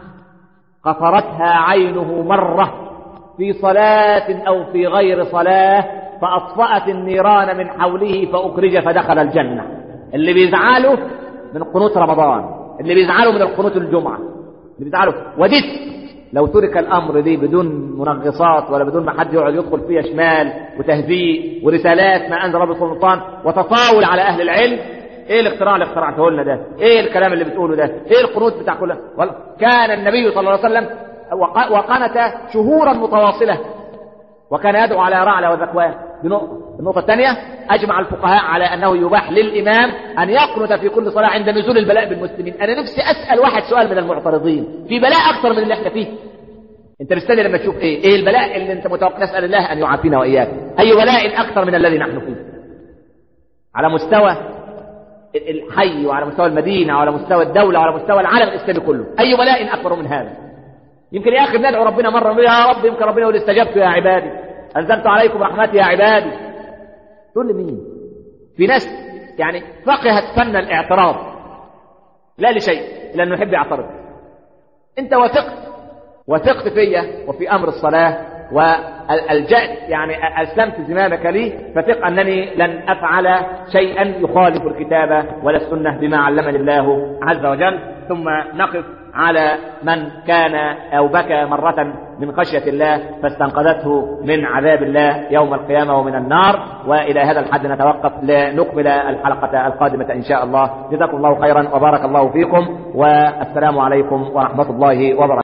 قطرتها عينه مرة في صلاة أو في غير صلاة فأطفأت النيران من حوله فأخرج فدخل الجنة اللي بيزعله من قنوت رمضان اللي بيزعله من القنوت الجمعة اللي بيزعله وددت لو ترك الأمر دي بدون منغصات ولا بدون ما حد يقعد يدخل فيها شمال وتهزيء ورسالات ما أنزل رب سلطان وتطاول على أهل العلم ايه الاختراع اللي اخترعته لنا ده ايه الكلام اللي بتقوله ده ايه القنوت بتاع كل والله كان النبي صلى الله عليه وسلم وق- وقنت شهورا متواصله وكان يدعو على رعلة وذكوان دي نقطة النقطة الثانية أجمع الفقهاء على أنه يباح للإمام أن يقنت في كل صلاة عند نزول البلاء بالمسلمين أنا نفسي أسأل واحد سؤال من المعترضين في بلاء أكثر من اللي احنا فيه أنت مستني لما تشوف إيه إيه البلاء اللي أنت متوقع نسأل الله أن يعافينا وإياك أي بلاء أكثر من الذي نحن فيه على مستوى الحي وعلى مستوى المدينة وعلى مستوى الدولة وعلى مستوى العالم الإسلامي كله أي بلاء أكبر من هذا يمكن يا أخي ندعو ربنا مرة نقول يا رب يمكن ربنا يقول استجبت يا عبادي أنزلت عليكم رحمتي يا عبادي تقول لمين في ناس يعني فقهت فن الاعتراض لا لشيء إلا أنه يحب يعترض أنت وثقت وثقت فيا وفي أمر الصلاة والجأت يعني أسلمت زمامك لي فثق أنني لن أفعل شيئا يخالف الكتاب ولا السنة بما علمني الله عز وجل ثم نقف على من كان أو بكى مرة من خشية الله فاستنقذته من عذاب الله يوم القيامة ومن النار وإلى هذا الحد نتوقف لنكمل الحلقة القادمة إن شاء الله جزاكم الله خيرا وبارك الله فيكم والسلام عليكم ورحمة الله وبركاته